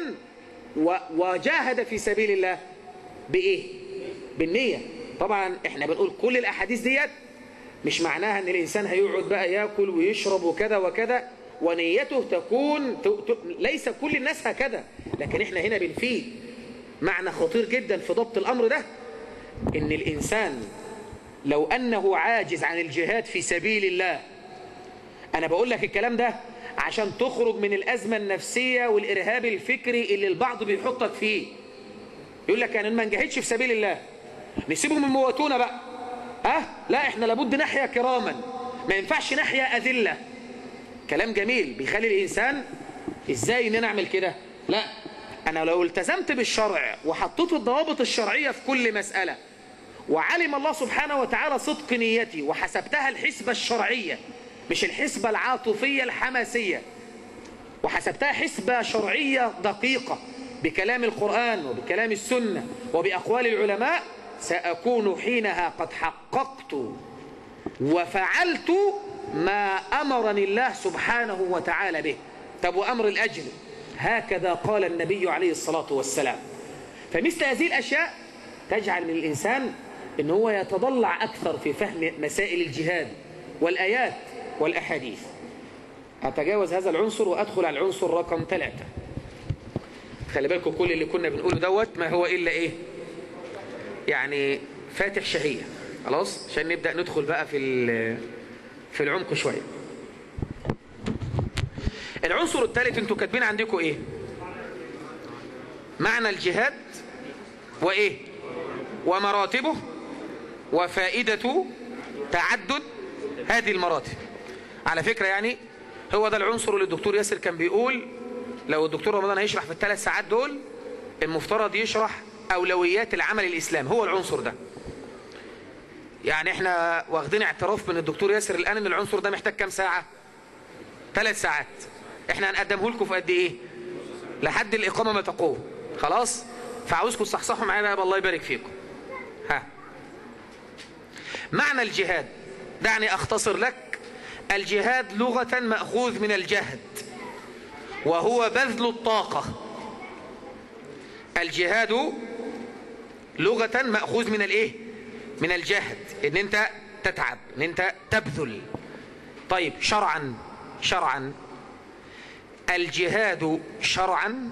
C: وجاهد في سبيل الله بإيه بالنية طبعا احنا بنقول كل الأحاديث ديت مش معناها ان الإنسان هيقعد بقى يأكل ويشرب وكذا وكذا ونيته تكون ليس كل الناس هكذا لكن احنا هنا بنفيد معنى خطير جدا في ضبط الأمر ده ان الإنسان لو أنه عاجز عن الجهاد في سبيل الله أنا بقول لك الكلام ده عشان تخرج من الأزمة النفسية والإرهاب الفكري اللي البعض بيحطك فيه يقول لك يعني ما نجاهدش في سبيل الله نسيبهم يموتونا بقى ها أه؟ لا احنا لابد نحيا كراما ما ينفعش نحيا أذلة كلام جميل بيخلي الإنسان ازاي ان انا اعمل كده لا انا لو التزمت بالشرع وحطيت الضوابط الشرعية في كل مسألة وعلم الله سبحانه وتعالى صدق نيتي وحسبتها الحسبة الشرعية مش الحسبة العاطفية الحماسية وحسبتها حسبة شرعية دقيقة بكلام القرآن وبكلام السنة وبأقوال العلماء سأكون حينها قد حققت وفعلت ما أمرني الله سبحانه وتعالى به طب وأمر الأجر هكذا قال النبي عليه الصلاة والسلام فمثل هذه الأشياء تجعل من الإنسان أن هو يتضلع أكثر في فهم مسائل الجهاد والآيات والأحاديث أتجاوز هذا العنصر وأدخل على العنصر رقم ثلاثة خلي بالكم كل اللي كنا بنقوله دوت ما هو إلا إيه يعني فاتح شهية خلاص عشان نبدأ ندخل بقى في في العمق شوية العنصر الثالث انتوا كاتبين عندكم ايه معنى الجهاد وايه ومراتبه وفائدة تعدد هذه المراتب على فكرة يعني هو ده العنصر اللي الدكتور ياسر كان بيقول لو الدكتور رمضان هيشرح في الثلاث ساعات دول المفترض يشرح اولويات العمل الاسلامي هو العنصر ده يعني احنا واخدين اعتراف من الدكتور ياسر الان ان العنصر ده محتاج كام ساعة ثلاث ساعات احنا هنقدمه لكم في قد ايه لحد الاقامة ما تقوم خلاص فعاوزكم تصحصحوا معانا يا الله يبارك فيكم ها معنى الجهاد دعني اختصر لك الجهاد لغة مأخوذ من الجهد وهو بذل الطاقة الجهاد لغة مأخوذ من الايه من الجهد ان انت تتعب ان انت تبذل طيب شرعا شرعا الجهاد شرعا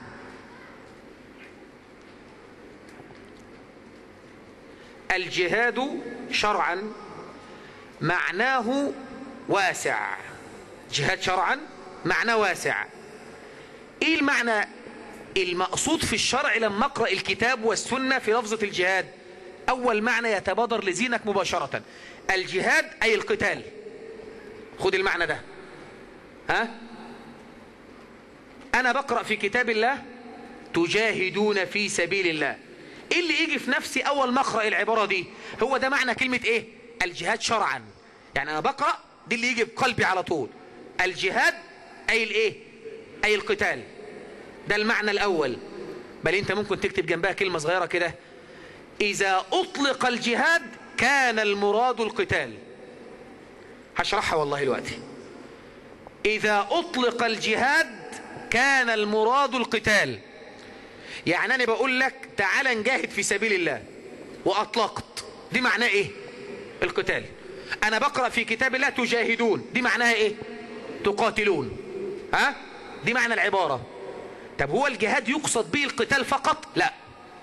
C: الجهاد شرعا معناه واسع جهاد شرعا معناه واسع ايه المعنى المقصود في الشرع لما اقرأ الكتاب والسنة في لفظة الجهاد اول معنى يتبادر لذهنك مباشرة الجهاد اي القتال خد المعنى ده ها انا بقرأ في كتاب الله تجاهدون في سبيل الله ايه اللي يجي في نفسي اول ما اقرا العبارة دي هو ده معنى كلمة ايه الجهاد شرعا يعني انا بقرأ دي اللي يجي بقلبي على طول الجهاد اي الايه اي القتال ده المعنى الاول بل انت ممكن تكتب جنبها كلمة صغيرة كده اذا اطلق الجهاد كان المراد القتال هشرحها والله دلوقتي اذا اطلق الجهاد كان المراد القتال يعني انا بقول لك تعال نجاهد في سبيل الله واطلقت دي معناه ايه القتال انا بقرأ في كتاب الله تجاهدون دي معناها ايه تقاتلون ها دي معنى العبارة طب هو الجهاد يقصد به القتال فقط لا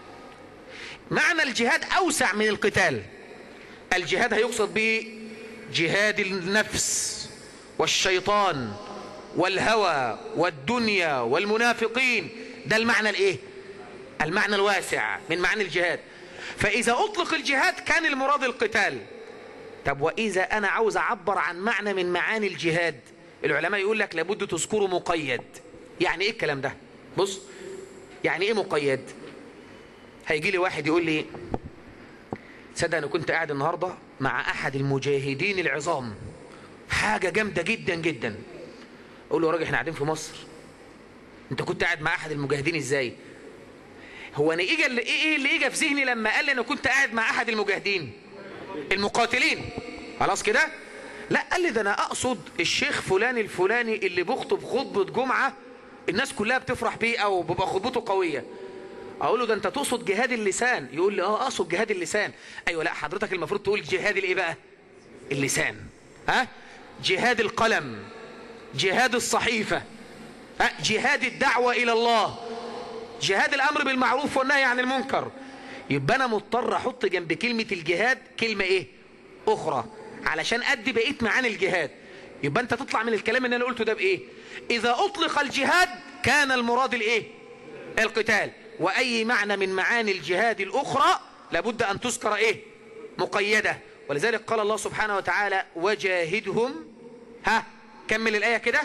C: معنى الجهاد اوسع من القتال الجهاد هيقصد به جهاد النفس والشيطان والهوى والدنيا والمنافقين ده المعنى الايه المعنى الواسع من معنى الجهاد فاذا اطلق الجهاد كان المراد القتال طب واذا انا عاوز اعبر عن معنى من معاني الجهاد العلماء يقول لك لابد تذكره مقيد يعني ايه الكلام ده بص يعني ايه مقيد هيجي لي واحد يقول لي تصدق انا كنت قاعد النهاردة مع احد المجاهدين العظام حاجة جامدة جدا جدا اقول له يا راجل احنا قاعدين في مصر انت كنت قاعد مع احد المجاهدين ازاي هو انا ايه اللي ايه اللي اجى في ذهني لما قال لي انا كنت قاعد مع احد المجاهدين المقاتلين خلاص كده لا قال لي ده انا اقصد الشيخ فلان الفلاني اللي بيخطب خطبة جمعة الناس كلها بتفرح بيه او بيبقى خطبته قوية اقول له ده انت تقصد جهاد اللسان يقول لي اه اقصد جهاد اللسان ايوه لا حضرتك المفروض تقول جهاد الايه بقى اللسان ها جهاد القلم جهاد الصحيفة ها جهاد الدعوة الى الله جهاد الامر بالمعروف والنهي عن المنكر يبقى انا مضطر احط جنب كلمة الجهاد كلمة ايه اخرى علشان ادي بقية معاني الجهاد يبقى انت تطلع من الكلام اللي انا قلته ده بايه اذا اطلق الجهاد كان المراد الايه القتال واي معنى من معاني الجهاد الاخرى لابد ان تذكر ايه مقيدة ولذلك قال الله سبحانه وتعالى وجاهدهم ها كمل الايه كده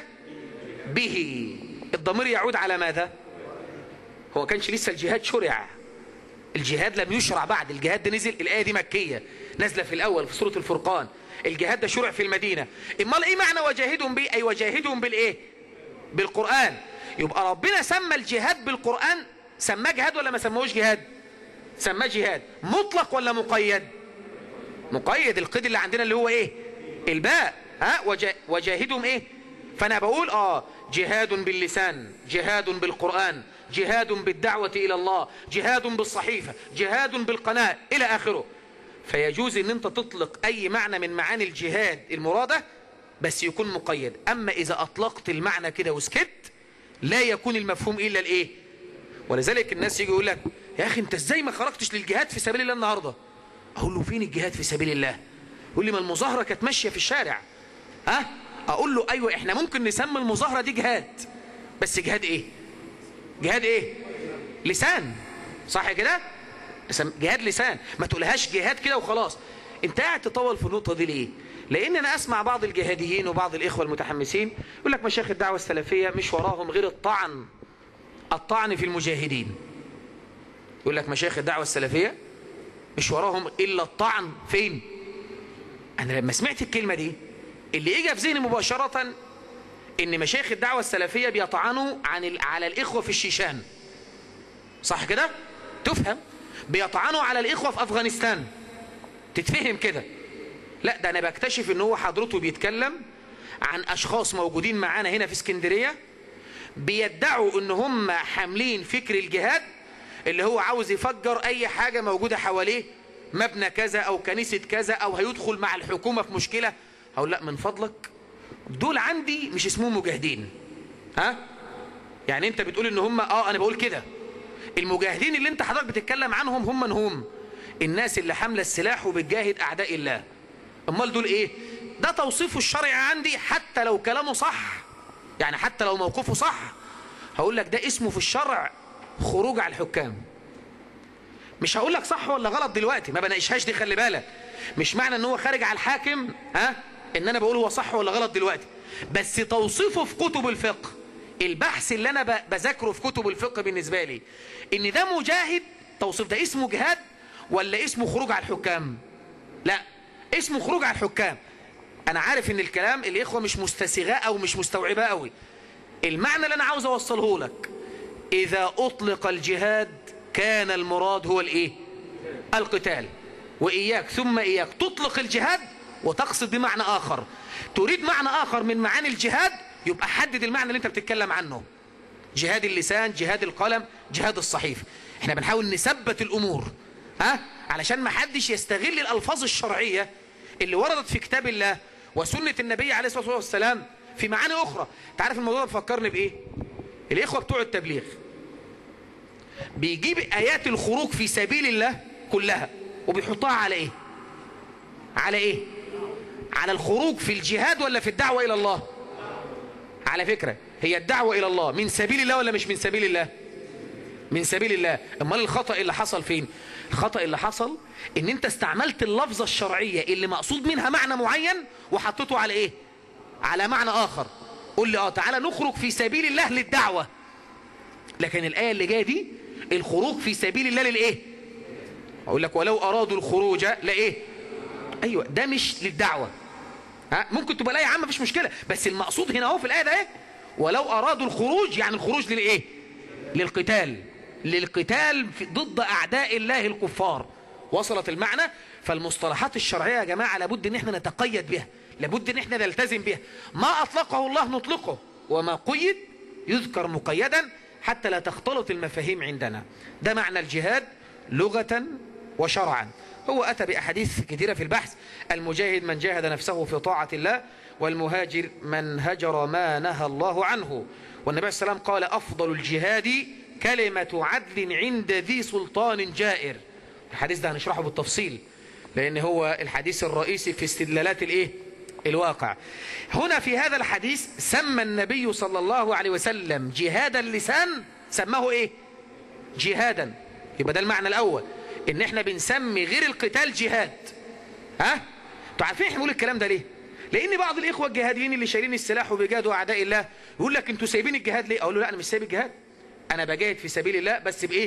C: به الضمير يعود على ماذا هو كانش لسه الجهاد شرع الجهاد لم يشرع بعد الجهاد ده نزل الآية دي مكية نازلة في الأول في سورة الفرقان الجهاد ده شرع في المدينة امال ايه معنى وجاهدهم بيه اي وجاهدهم بالايه بالقرآن يبقى ربنا سمى الجهاد بالقرآن سماه جهاد ولا ما سموهوش جهاد سماه جهاد مطلق ولا مقيد مقيد القيد اللي عندنا اللي هو ايه الباء ها وجا وجاهدهم ايه فانا بقول اه جهاد باللسان جهاد بالقرآن جهاد بالدعوة إلى الله جهاد بالصحيفة جهاد بالقناة إلى آخره فيجوز ان انت تطلق اي معنى من معاني الجهاد المرادة بس يكون مقيد اما اذا اطلقت المعنى كده وسكت لا يكون المفهوم الا الايه ولذلك الناس يجي يقول لك يا اخي انت ازاي ما خرجتش للجهاد في سبيل الله النهاردة اقول له فين الجهاد في سبيل الله يقول لي ما المظاهرة كانت ماشية في الشارع ها اقول له ايوه احنا ممكن نسمي المظاهرة دي جهاد بس جهاد ايه جهاد ايه لسان صح كده جهاد لسان ما تقولهاش جهاد كده وخلاص انت قاعد تطول في النقطة دي ليه لان انا اسمع بعض الجهاديين وبعض الاخوة المتحمسين يقول لك مشايخ الدعوة السلفية مش وراهم غير الطعن الطعن في المجاهدين يقول لك مشايخ الدعوة السلفية مش وراهم إلا الطعن فين أنا لما سمعت الكلمة دي اللي إجا في ذهني مباشرة إن مشايخ الدعوة السلفية بيطعنوا عن ال... على الإخوة في الشيشان صح كده تفهم بيطعنوا على الإخوة في أفغانستان تتفهم كده لا ده أنا بكتشف إن هو حضرته بيتكلم عن أشخاص موجودين معانا هنا في اسكندرية بيدعوا إن هم حاملين فكر الجهاد اللي هو عاوز يفجر أي حاجة موجودة حواليه مبنى كذا أو كنيسة كذا أو هيدخل مع الحكومة في مشكلة هقول لا من فضلك دول عندي مش اسمهم مجاهدين ها يعني انت بتقول ان هم اه انا بقول كده المجاهدين اللي انت حضرتك بتتكلم عنهم هم من هم الناس اللي حامله السلاح وبتجاهد اعداء الله امال دول ايه ده توصيفه الشرعي عندي حتى لو كلامه صح يعني حتى لو موقفه صح هقول لك ده اسمه في الشرع خروج على الحكام مش هقول لك صح ولا غلط دلوقتي ما بناقشهاش دي خلي بالك مش معنى ان هو خارج على الحاكم ها ان انا بقول هو صح ولا غلط دلوقتي بس توصيفه في كتب الفقه البحث اللي انا بذاكره في كتب الفقه بالنسبه لي ان ده مجاهد توصيف ده اسمه جهاد ولا اسمه خروج على الحكام لا اسمه خروج على الحكام انا عارف ان الكلام الاخوه مش مستسيغاه او مش مستوعباه قوي المعنى اللي انا عاوز اوصله لك اذا اطلق الجهاد كان المراد هو الايه القتال واياك ثم اياك تطلق الجهاد وتقصد بمعنى اخر تريد معنى اخر من معاني الجهاد يبقى حدد المعنى اللي انت بتتكلم عنه جهاد اللسان جهاد القلم جهاد الصحيف احنا بنحاول نثبت الامور ها علشان ما حدش يستغل الالفاظ الشرعيه اللي وردت في كتاب الله وسنه النبي عليه الصلاه والسلام في معاني اخرى تعرف الموضوع ده بفكرني بايه الاخوه بتوع التبليغ بيجيب ايات الخروج في سبيل الله كلها وبيحطها على ايه على ايه على الخروج في الجهاد ولا في الدعوه الى الله على فكره هي الدعوه الى الله من سبيل الله ولا مش من سبيل الله من سبيل الله امال الخطا اللي حصل فين الخطا اللي حصل ان انت استعملت اللفظه الشرعيه اللي مقصود منها معنى معين وحطيته على ايه على معنى اخر قول لي اه تعالى نخرج في سبيل الله للدعوه لكن الايه اللي جايه دي الخروج في سبيل الله للايه اقول لك ولو ارادوا الخروج لايه ايوه ده مش للدعوه ها ممكن تبقى الايه عامه مفيش مشكله بس المقصود هنا اهو في الايه ده ايه ولو ارادوا الخروج يعني الخروج للايه للقتال للقتال في ضد اعداء الله الكفار وصلت المعنى فالمصطلحات الشرعيه يا جماعه لابد ان احنا نتقيد بها لابد ان احنا نلتزم بها ما اطلقه الله نطلقه وما قيد يذكر مقيدا حتى لا تختلط المفاهيم عندنا ده معنى الجهاد لغة وشرعا هو أتى بأحاديث كثيرة في البحث المجاهد من جاهد نفسه في طاعة الله والمهاجر من هجر ما نهى الله عنه والنبي صلى الله عليه وسلم قال أفضل الجهاد كلمة عدل عند ذي سلطان جائر الحديث ده هنشرحه بالتفصيل لأن هو الحديث الرئيسي في استدلالات الإيه؟ الواقع هنا في هذا الحديث سمى النبي صلى الله عليه وسلم جهاد اللسان سماه ايه جهادا يبقى ده المعنى الاول ان احنا بنسمي غير القتال جهاد ها انتوا عارفين احنا بنقول الكلام ده ليه لان بعض الاخوه الجهاديين اللي شايلين السلاح وبيجاهدوا اعداء الله يقول لك انتوا سايبين الجهاد ليه اقول له لا انا مش سايب الجهاد انا بجاهد في سبيل الله بس بايه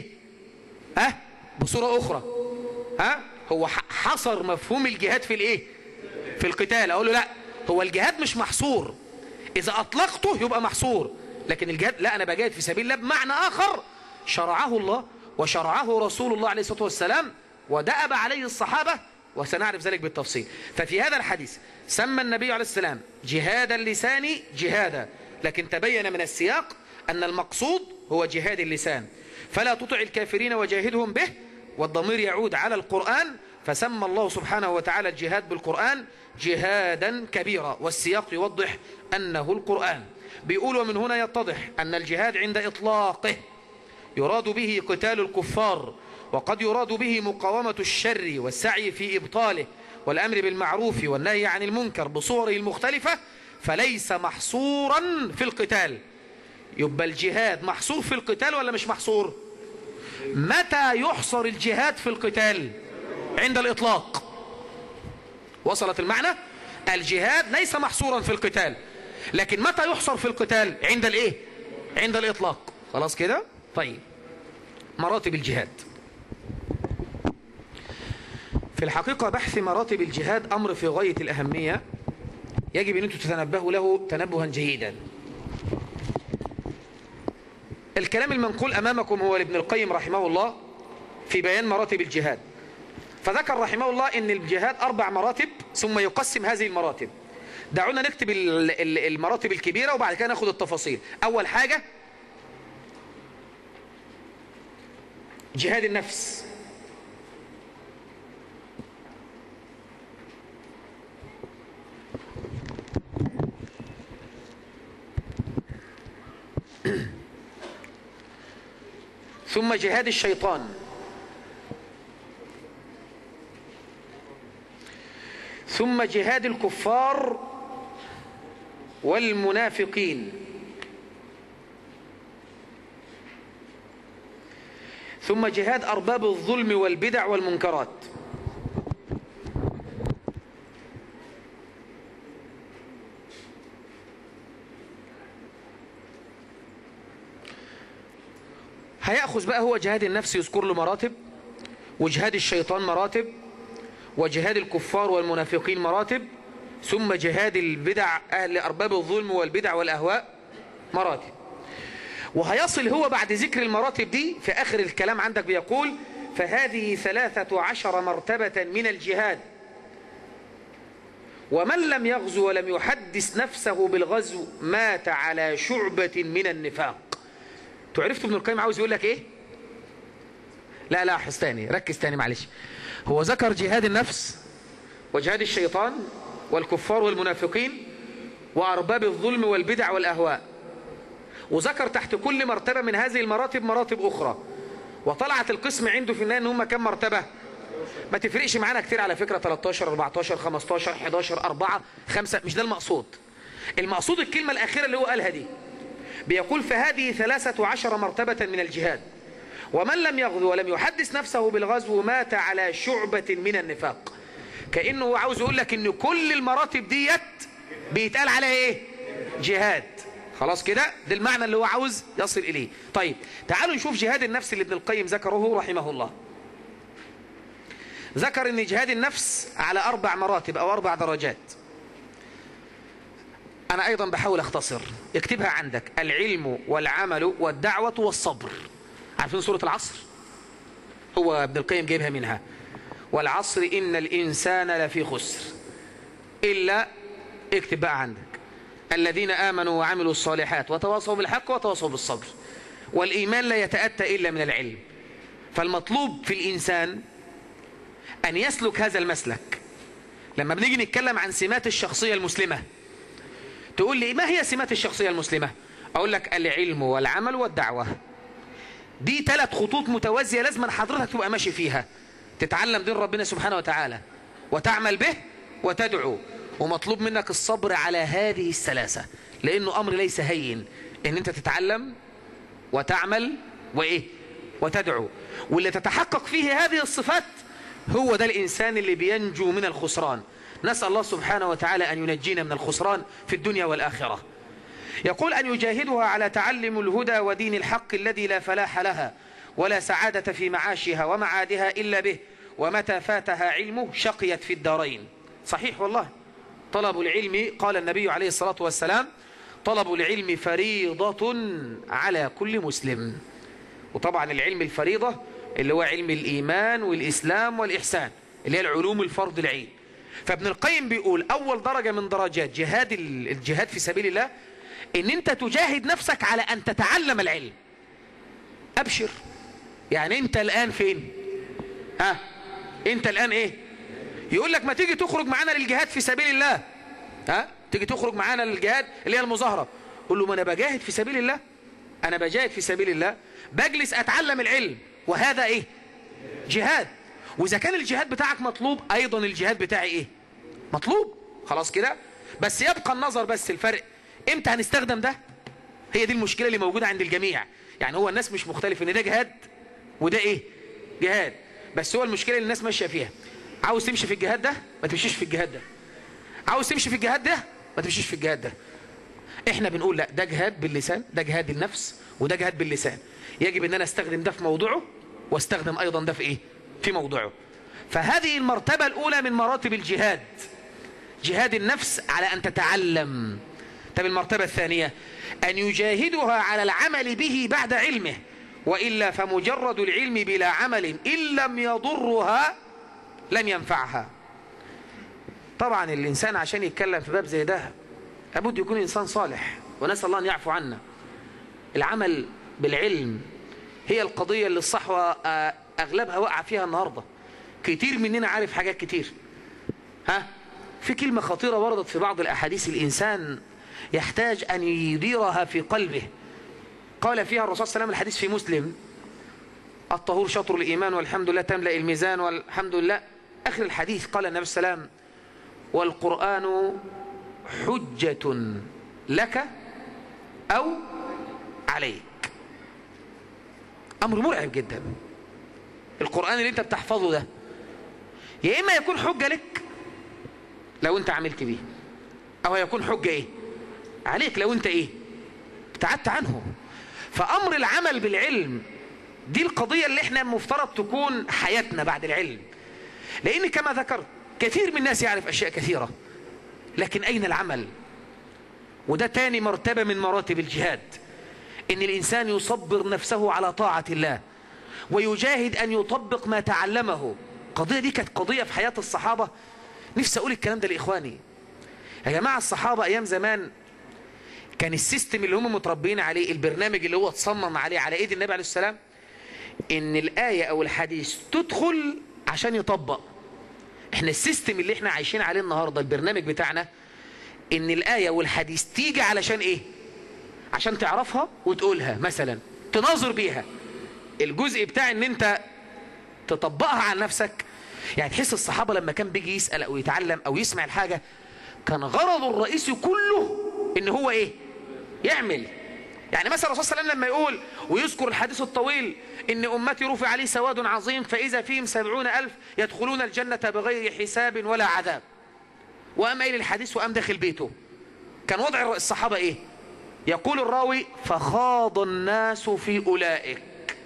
C: ها بصوره اخرى ها هو حصر مفهوم الجهاد في الايه في القتال اقول له لا هو الجهاد مش محصور اذا اطلقته يبقى محصور لكن الجهاد لا انا بجاهد في سبيل الله بمعنى اخر شرعه الله وشرعه رسول الله عليه الصلاه والسلام ودأب عليه الصحابه وسنعرف ذلك بالتفصيل ففي هذا الحديث سمى النبي عليه السلام جهاد اللسان جهادا لكن تبين من السياق ان المقصود هو جهاد اللسان فلا تطع الكافرين وجاهدهم به والضمير يعود على القرآن فسمى الله سبحانه وتعالى الجهاد بالقرآن جهادا كبيرا والسياق يوضح أنه القرآن بيقول ومن هنا يتضح أن الجهاد عند إطلاقه يراد به قتال الكفار وقد يراد به مقاومة الشر والسعي في إبطاله والأمر بالمعروف والنهي عن المنكر بصوره المختلفة فليس محصورا في القتال يبقى الجهاد محصور في القتال ولا مش محصور متى يحصر الجهاد في القتال عند الإطلاق وصلت المعنى الجهاد ليس محصورا في القتال لكن متى يحصر في القتال عند الايه عند الإطلاق خلاص كده طيب مراتب الجهاد في الحقيقة بحث مراتب الجهاد أمر في غاية الأهمية يجب أن أنتم تتنبهوا له تنبها جيدا الكلام المنقول أمامكم هو لابن القيم رحمه الله في بيان مراتب الجهاد فذكر رحمه الله أن الجهاد أربع مراتب ثم يقسم هذه المراتب دعونا نكتب المراتب الكبيرة وبعد كده ناخد التفاصيل أول حاجة جهاد النفس ثم جهاد الشيطان ثم جهاد الكفار والمنافقين ثم جهاد أرباب الظلم والبدع والمنكرات هيأخذ بقى هو جهاد النفس يذكر له مراتب وجهاد الشيطان مراتب وجهاد الكفار والمنافقين مراتب ثم جهاد البدع أهل أرباب الظلم والبدع والأهواء مراتب وهيصل هو بعد ذكر المراتب دي في آخر الكلام عندك بيقول فهذه ثلاثة عشر مرتبة من الجهاد ومن لم يغزو ولم يحدث نفسه بالغزو مات على شعبة من النفاق تعرفت ابن القيم عاوز يقول لك ايه لا لا احس تاني ركز تاني معلش هو ذكر جهاد النفس وجهاد الشيطان والكفار والمنافقين وأرباب الظلم والبدع والأهواء وذكر تحت كل مرتبة من هذه المراتب مراتب أخرى وطلعت القسم عنده في النهاية ان هم كم مرتبة ما تفرقش معانا كتير على فكرة 13 14 15 11 4 5 مش ده المقصود المقصود الكلمة الأخيرة اللي هو قالها دي بيقول فهذه ثلاثة عشر مرتبة من الجهاد ومن لم يغزو ولم يحدث نفسه بالغزو مات على شعبة من النفاق كأنه عاوز يقول لك ان كل المراتب ديت بيتقال عليها ايه جهاد خلاص كده ده المعنى اللي هو عاوز يصل اليه طيب تعالوا نشوف جهاد النفس اللي ابن القيم ذكره رحمه الله ذكر ان جهاد النفس على اربع مراتب او اربع درجات انا ايضا بحاول اختصر اكتبها عندك العلم والعمل والدعوة والصبر عارفين سورة العصر هو ابن القيم جايبها منها والعصر إن الإنسان لفي خسر إلا اكتب بقى عندك الذين آمنوا وعملوا الصالحات وتواصوا بالحق وتواصوا بالصبر والإيمان لا يتأتى إلا من العلم فالمطلوب في الإنسان أن يسلك هذا المسلك لما بنيجي نتكلم عن سمات الشخصية المسلمة تقول لي ما هي سمات الشخصية المسلمة أقول لك العلم والعمل والدعوة دي ثلاث خطوط متوازية لازم حضرتك تبقى ماشي فيها تتعلم دين ربنا سبحانه وتعالى وتعمل به وتدعو ومطلوب منك الصبر على هذه الثلاثة لأنه أمر ليس هين إن أنت تتعلم وتعمل وإيه وتدعو واللي تتحقق فيه هذه الصفات هو ده الإنسان اللي بينجو من الخسران نسأل الله سبحانه وتعالى أن ينجينا من الخسران في الدنيا والآخرة يقول أن يجاهدها على تعلم الهدى ودين الحق الذي لا فلاح لها ولا سعادة في معاشها ومعادها إلا به ومتى فاتها علمه شقيت في الدارين صحيح والله طلب العلم قال النبي عليه الصلاة والسلام طلب العلم فريضة على كل مسلم وطبعا العلم الفريضة اللي هو علم الإيمان والإسلام والإحسان اللي هي العلوم الفرض العين فابن القيم بيقول أول درجة من درجات جهاد الجهاد في سبيل الله ان انت تجاهد نفسك على ان تتعلم العلم ابشر يعني انت الان فين ها انت الان ايه يقول لك ما تيجي تخرج معانا للجهاد في سبيل الله ها تيجي تخرج معانا للجهاد اللي هي المظاهرة قول له ما انا بجاهد في سبيل الله انا بجاهد في سبيل الله بجلس اتعلم العلم وهذا ايه جهاد واذا كان الجهاد بتاعك مطلوب ايضا الجهاد بتاعي ايه مطلوب خلاص كده بس يبقى النظر بس الفرق امتى هنستخدم ده هي دي المشكلة اللي موجودة عند الجميع يعني هو الناس مش مختلف ان ده جهاد وده ايه جهاد بس هو المشكلة اللي الناس ماشية فيها عاوز تمشي في الجهاد ده ما تمشيش في الجهاد ده عاوز تمشي في الجهاد ده ما تمشيش في الجهاد ده احنا بنقول لا ده جهاد باللسان ده جهاد النفس وده جهاد باللسان يجب ان انا استخدم ده في موضوعه واستخدم ايضا ده في ايه في موضوعه فهذه المرتبة الأولى من مراتب الجهاد جهاد النفس على أن تتعلم طب المرتبة الثانية أن يجاهدها على العمل به بعد علمه وإلا فمجرد العلم بلا عمل إن لم يضرها لم ينفعها طبعا الإنسان عشان يتكلم في باب زي ده لابد يكون إنسان صالح ونسأل الله أن يعفو عنا العمل بالعلم هي القضية اللي الصحوة آه، أغلبها وقع فيها النهاردة كتير مننا عارف حاجات كتير ها في كلمة خطيرة وردت في بعض الأحاديث الإنسان يحتاج أن يديرها في قلبه قال فيها الرسول صلى الله عليه وسلم الحديث في مسلم الطهور شطر الإيمان والحمد لله تملأ الميزان والحمد لله آخر الحديث قال النبي صلى الله عليه وسلم والقرآن حجة لك أو عليك أمر مرعب جدا القرآن اللي أنت بتحفظه ده يا إما يكون حجة لك لو أنت عملت بيه أو يكون حجة إيه عليك لو أنت إيه ابتعدت عنه فأمر العمل بالعلم دي القضية اللي احنا مفترض تكون حياتنا بعد العلم لأن كما ذكرت كثير من الناس يعرف أشياء كثيرة لكن أين العمل وده تاني مرتبة من مراتب الجهاد إن الإنسان يصبر نفسه على طاعة الله ويجاهد أن يطبق ما تعلمه القضية دي كانت قضية في حياة الصحابة نفسي أقول الكلام ده لإخواني يا جماعة الصحابة أيام زمان كان السيستم اللي هم متربيين عليه البرنامج اللي هو اتصمم عليه على ايد النبي عليه السلام ان الآية او الحديث تدخل عشان يطبق احنا السيستم اللي احنا عايشين عليه النهاردة البرنامج بتاعنا ان الآية والحديث تيجي علشان ايه عشان تعرفها وتقولها مثلا تناظر بيها الجزء بتاع ان انت تطبقها على نفسك يعني تحس الصحابة لما كان بيجي يسأل او يتعلم او يسمع الحاجة كان غرضه الرئيسي كله ان هو ايه يعمل يعني مثلا الرسول صلى الله عليه وسلم لما يقول ويذكر الحديث الطويل ان امتي رفع عليه سواد عظيم فاذا فيهم سبعون الف يدخلون الجنة بغير حساب ولا عذاب وقام قايل الحديث وقام داخل بيته كان وضع الصحابة ايه يقول الراوي فخاض الناس في اولئك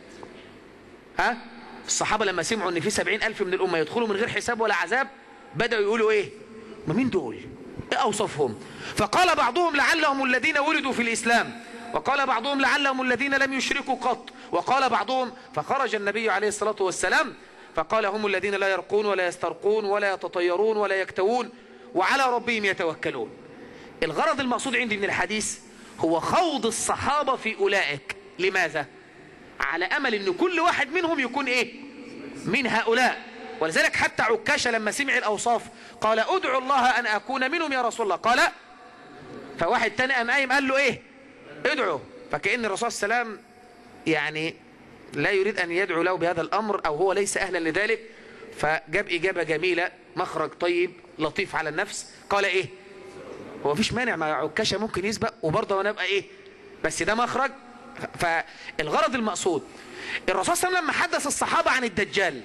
C: ها الصحابة لما سمعوا ان في سبعين الف من الامة يدخلوا من غير حساب ولا عذاب بدأوا يقولوا ايه ما مين دول ايه اوصفهم فقال بعضهم لعلهم الذين ولدوا في الاسلام وقال بعضهم لعلهم الذين لم يشركوا قط وقال بعضهم فخرج النبي عليه الصلاة والسلام فقال هم الذين لا يرقون ولا يسترقون ولا يتطيرون ولا يكتوون وعلى ربهم يتوكلون الغرض المقصود عندي من الحديث هو خوض الصحابة في أولئك لماذا؟ على أمل أن كل واحد منهم يكون إيه؟ من هؤلاء ولذلك حتى عكاشة لما سمع الأوصاف قال أدعو الله أن أكون منهم يا رسول الله قال فواحد تاني قام قايم قال له إيه؟ ادعو فكأن الرسول صلى الله عليه وسلم يعني لا يريد أن يدعو له بهذا الأمر أو هو ليس أهلا لذلك فجاب إجابة جميلة مخرج طيب لطيف على النفس قال إيه هو فيش مانع مع عكاشة ممكن يسبق وبرضه أنا أبقى إيه بس ده مخرج فالغرض المقصود الرسول صلى الله عليه وسلم لما حدث الصحابة عن الدجال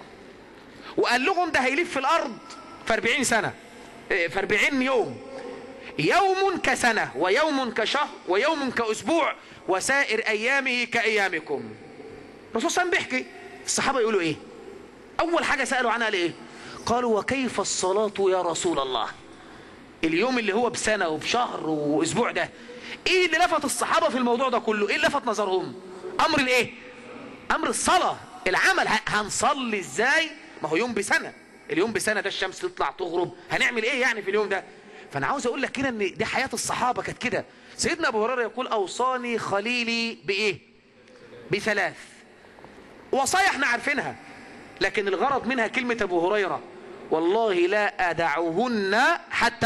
C: وقال لهم ده هيلف في الأرض في 40 سنة في 40 يوم يوم كسنة ويوم كشهر ويوم كأسبوع وسائر أيامه كأيامكم الرسول صلى الله عليه وسلم بيحكي الصحابة يقولوا إيه أول حاجة سألوا عنها لإيه قالوا وكيف الصلاة يا رسول الله اليوم اللي هو بسنة وبشهر وأسبوع ده إيه اللي لفت الصحابة في الموضوع ده كله إيه اللي لفت نظرهم أمر الإيه أمر الصلاة العمل هنصلي إزاي ما هو يوم بسنة اليوم بسنة ده الشمس تطلع تغرب هنعمل إيه يعني في اليوم ده فانا عاوز اقول لك كده ان دي حياة الصحابة كانت كده سيدنا ابو هريره يقول اوصاني خليلي بايه بثلاث وصايا احنا عارفينها لكن الغرض منها كلمة ابو هريرة والله لا ادعوهن حتى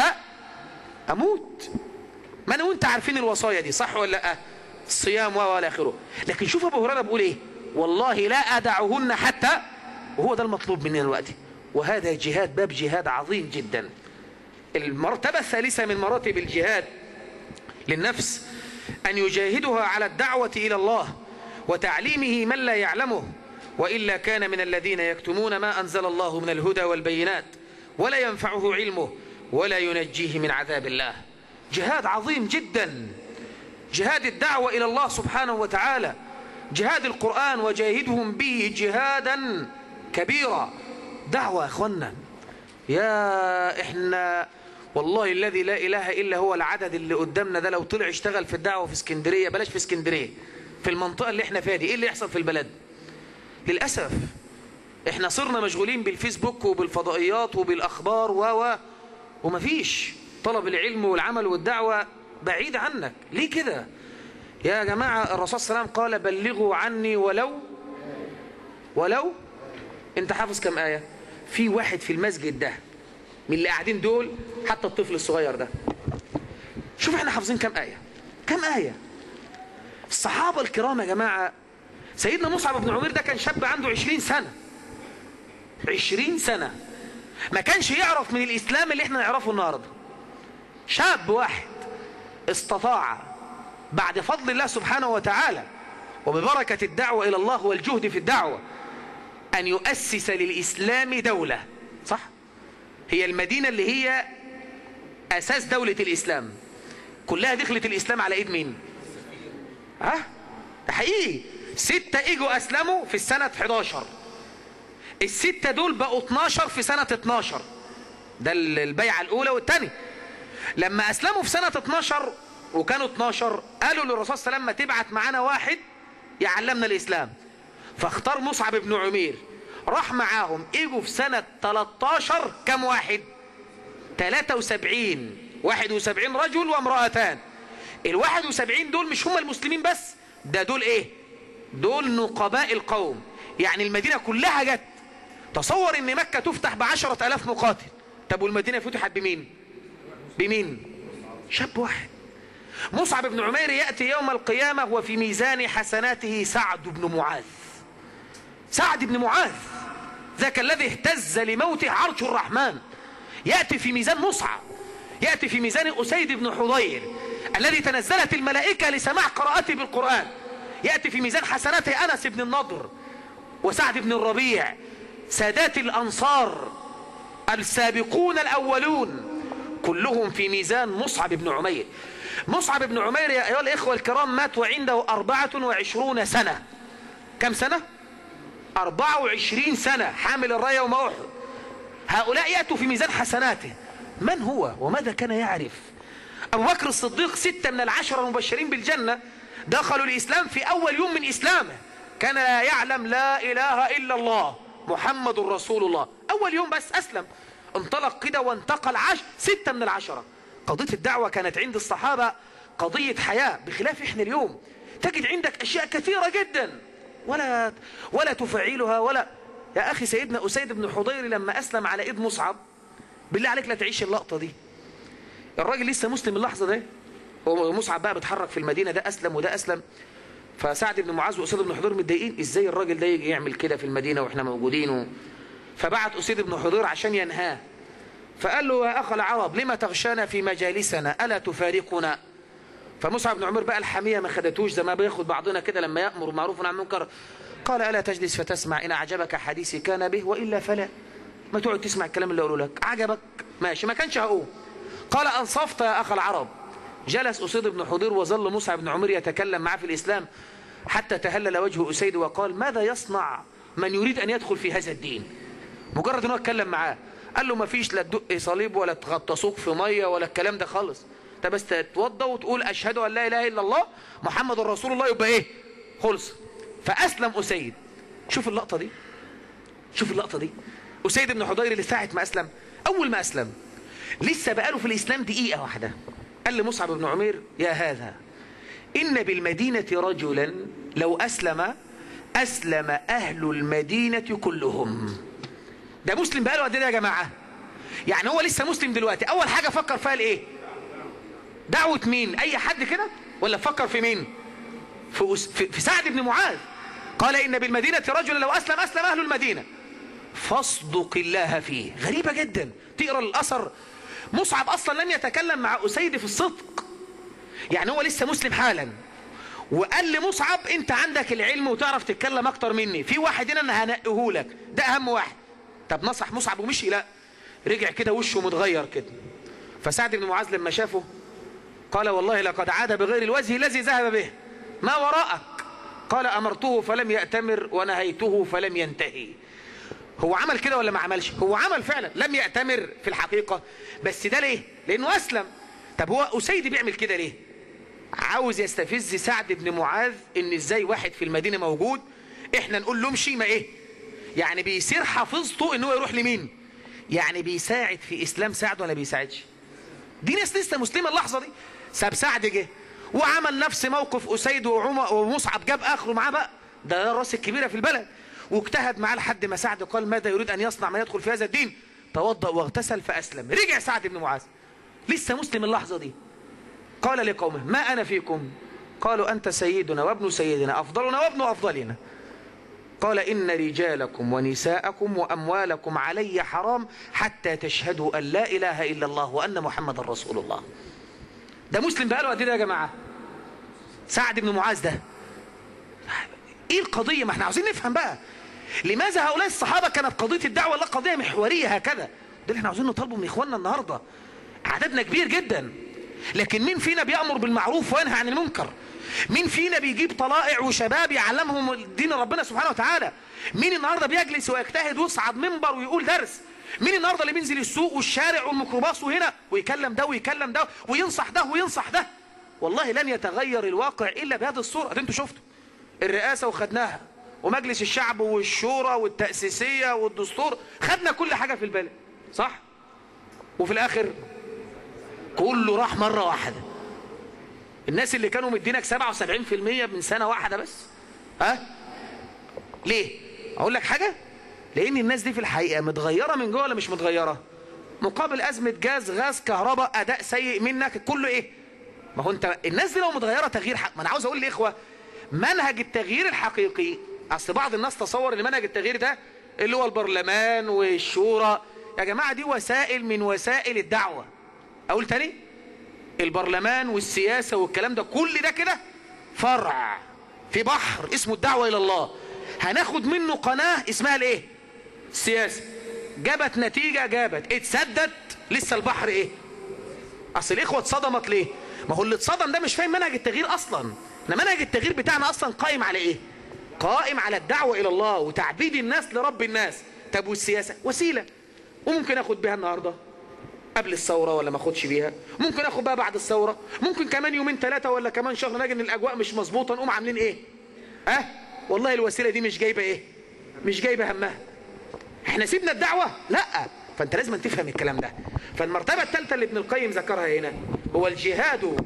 C: اموت ما انا وانت عارفين الوصايا دي صح ولا لا الصيام والى اخره لكن شوف ابو هريره بيقول ايه والله لا ادعوهن حتى وهو ده المطلوب مننا دلوقتي وهذا جهاد باب جهاد عظيم جدا المرتبة الثالثة من مراتب الجهاد للنفس أن يجاهدها على الدعوة إلى الله وتعليمه من لا يعلمه وإلا كان من الذين يكتمون ما أنزل الله من الهدى والبينات ولا ينفعه علمه ولا ينجيه من عذاب الله جهاد عظيم جدا جهاد الدعوة إلى الله سبحانه وتعالى جهاد القرآن وجاهدهم به جهادا كبيرا دعوة يا اخوانا يا احنا والله الذي لا اله الا هو العدد اللي قدامنا ده لو طلع اشتغل في الدعوة في اسكندرية بلاش في اسكندرية في المنطقة اللي احنا فيها دي ايه اللي يحصل في البلد للأسف احنا صرنا مشغولين بالفيسبوك وبالفضائيات وبالاخبار و و ومفيش طلب العلم والعمل والدعوة بعيد عنك ليه كده يا جماعة الرسول صلى الله عليه وسلم قال بلغوا عني ولو ولو انت حافظ كم آية في واحد في المسجد ده من اللي قاعدين دول حتى الطفل الصغير ده شوف احنا حافظين كم آية كم آية الصحابة الكرام يا جماعة سيدنا مصعب بن عمير ده كان شاب عنده عشرين سنة عشرين سنة ما كانش يعرف من الإسلام اللي احنا نعرفه النهاردة شاب واحد استطاع بعد فضل الله سبحانه وتعالى وببركة الدعوة إلى الله والجهد في الدعوة أن يؤسس للإسلام دولة صح؟ هي المدينة اللي هي أساس دولة الإسلام كلها دخلت الإسلام على إيد مين؟ ها؟ ده حقيقي ستة إجوا أسلموا في السنة 11 الستة دول بقوا 12 في سنة 12 ده البيعة الأولى والثانية لما أسلموا في سنة 12 وكانوا 12 قالوا للرسول صلى الله عليه وسلم ما تبعت معانا واحد يعلمنا الإسلام فاختار مصعب بن عمير راح معاهم اجوا في سنة 13 كم واحد 73 71 رجل وامرأتان ال 71 دول مش هم المسلمين بس ده دول ايه دول نقباء القوم يعني المدينة كلها جت تصور ان مكة تفتح بعشرة الاف مقاتل طب والمدينة فتحت بمين بمين شاب واحد مصعب بن عمير يأتي يوم القيامة وفي ميزان حسناته سعد بن معاذ سعد بن معاذ ذاك الذي اهتز لموته عرش الرحمن يأتي في ميزان مصعب يأتي في ميزان أسيد بن حضير الذي تنزلت الملائكة لسماع قراءته بالقرآن يأتي في ميزان حسناته أنس بن النضر وسعد بن الربيع سادات الأنصار السابقون الأولون كلهم في ميزان مصعب بن عمير مصعب بن عمير يا أيها الإخوة الكرام مات وعنده أربعة وعشرون سنة كم سنة؟ أربعة وعشرين سنة حامل الراية يوم أحد هؤلاء يأتوا في ميزان حسناته من هو وماذا كان يعرف أبو بكر الصديق ستة من العشرة المبشرين بالجنة دخلوا الإسلام في أول يوم من إسلامه كان لا يعلم لا إله إلا الله محمد رسول الله أول يوم بس أسلم انطلق كده وانتقل عشر ستة من العشرة قضية الدعوة كانت عند الصحابة قضية حياة بخلاف احنا اليوم تجد عندك أشياء كثيرة جدا ولا ولا تفعلها ولا يا أخي سيدنا أسيد بن حضير لما أسلم على إيد مصعب بالله عليك لا تعيش اللقطة دي الراجل لسه مسلم اللحظة ده هو مصعب بقى بيتحرك في المدينة ده أسلم وده أسلم فسعد بن معاذ وأسيد بن حضير متضايقين إزاي الراجل ده يجي يعمل كده في المدينة وإحنا موجودين و... فبعت أسيد بن حضير عشان ينهاه فقال له يا أخ العرب لما تغشانا في مجالسنا ألا تفارقنا فمصعب بن عمر بقى الحمية ما خدتوش زي ما بياخد بعضنا كده لما يأمر معروف عن منكر قال ألا تجلس فتسمع إن أعجبك حديثي كان به وإلا فلا ما تقعد تسمع الكلام اللي أقوله لك عجبك ماشي ما كانش هقوم قال أنصفت يا أخ العرب جلس أسيد بن حضير وظل مصعب بن عمر يتكلم معه في الإسلام حتى تهلل وجه أسيد وقال ماذا يصنع من يريد أن يدخل في هذا الدين مجرد أنه اتكلم معاه قال له ما فيش لا تدق صليب ولا تغطسوك في مية ولا الكلام ده خالص انت بس تتوضى وتقول أشهد أن لا إله إلا الله محمد رسول الله يبقى إيه خلص فأسلم أسيد شوف اللقطة دي شوف اللقطة دي أسيد بن حضير اللي ساعة ما أسلم أول ما أسلم لسه بقاله في الإسلام دقيقة واحدة قال لمصعب بن عمير يا هذا إن بالمدينة رجلا لو أسلم أسلم أهل المدينة كلهم ده مسلم بقاله قد ايه يا جماعة يعني هو لسه مسلم دلوقتي أول حاجة فكر فيها الإيه دعوة مين أي حد كده ولا فكر في مين في, أس... في... في سعد بن معاذ قال إن بالمدينة رجلا لو أسلم أسلم أهل المدينة فاصدق الله فيه غريبة جدا تقرأ الأثر مصعب أصلا لم يتكلم مع أسيد في الصدق يعني هو لسه مسلم حالا وقال لمصعب انت عندك العلم وتعرف تتكلم اكتر مني في واحد هنا انا هنقيه لك ده اهم واحد طب نصح مصعب ومشي لا رجع كده وشه متغير كده فسعد بن معاذ لما شافه قال والله لقد عاد بغير الوجه الذي ذهب به ما وراءك قال امرته فلم يأتمر ونهيته فلم ينتهي
D: هو عمل كده ولا ما عملش هو عمل فعلا لم يأتمر في الحقيقة بس ده ليه لانه اسلم طب هو اسيد بيعمل كده ليه عاوز يستفز سعد بن معاذ ان ازاي واحد في المدينة موجود احنا نقول له امشي ما ايه يعني بيصير حافظته ان هو يروح لمين يعني بيساعد في اسلام سعد ولا بيساعدش دي ناس لسه مسلمه اللحظه دي ساب سعد جه وعمل نفس موقف اسيد وعمر ومصعب جاب اخره معاه بقى ده الراس الكبيره في البلد واجتهد معاه لحد ما سعد قال ماذا يريد ان يصنع من يدخل في هذا الدين توضا واغتسل فاسلم رجع سعد بن معاذ لسه مسلم اللحظه دي قال لقومه ما انا فيكم قالوا انت سيدنا وابن سيدنا افضلنا وابن افضلنا قال إن رجالكم ونساءكم وأموالكم علي حرام حتى تشهدوا أن لا إله إلا الله وأن محمد رسول الله ده مسلم بقاله قد ايه ده يا جماعة سعد بن معاذ ده ايه القضية ما احنا عاوزين نفهم بقى لماذا هؤلاء الصحابة كانت قضية الدعوة لا قضية محورية هكذا ده اللي احنا عاوزين نطالبه من اخواننا النهاردة عددنا كبير جدا لكن مين فينا بيأمر بالمعروف وينهى عن المنكر مين فينا بيجيب طلائع وشباب يعلمهم دين ربنا سبحانه وتعالى مين النهاردة بيجلس ويجتهد ويصعد منبر ويقول درس مين النهاردة اللي بينزل السوق والشارع والميكروباص وهنا ويكلم ده ويكلم ده وينصح ده وينصح ده والله لن يتغير الواقع إلا بهذه الصورة ده انتوا شفتوا الرئاسة وخدناها ومجلس الشعب والشورى والتأسيسية والدستور خدنا كل حاجة في البلد صح وفي الآخر كله راح مرة واحدة الناس اللي كانوا مدينك 77% من سنة واحدة بس ها ليه اقول لك حاجة لان الناس دي في الحقيقة متغيرة من جوه ولا مش متغيرة مقابل ازمة جاز غاز كهرباء اداء سيء منك كله ايه ما هو انت الناس دي لو متغيرة تغيير حق ما انا عاوز اقول لاخوة منهج التغيير الحقيقي اصل بعض الناس تصور ان منهج التغيير ده اللي هو البرلمان والشورى يا جماعة دي وسائل من وسائل الدعوة اقول تاني البرلمان والسياسة والكلام ده كل ده كده فرع في بحر اسمه الدعوة الى الله هناخد منه قناة اسمها الايه السياسة جابت نتيجة جابت اتسدت لسه البحر ايه اصل الاخوة اتصدمت ليه ما هو اللي اتصدم ده مش فاهم منهج التغيير اصلا احنا منهج التغيير بتاعنا اصلا قائم على ايه قائم على الدعوة الى الله وتعبيد الناس لرب الناس طب والسياسة وسيلة وممكن اخد بها النهاردة قبل الثورة ولا ما اخدش بيها ممكن اخد بقى بعد الثورة ممكن كمان يومين ثلاثة ولا كمان شهر نجي ان الاجواء مش مظبوطة نقوم عاملين ايه اه والله الوسيلة دي مش جايبة ايه مش جايبة همها احنا سيبنا الدعوة لا فانت لازم تفهم الكلام ده فالمرتبة الثالثة اللي ابن القيم ذكرها هنا هو الجهاد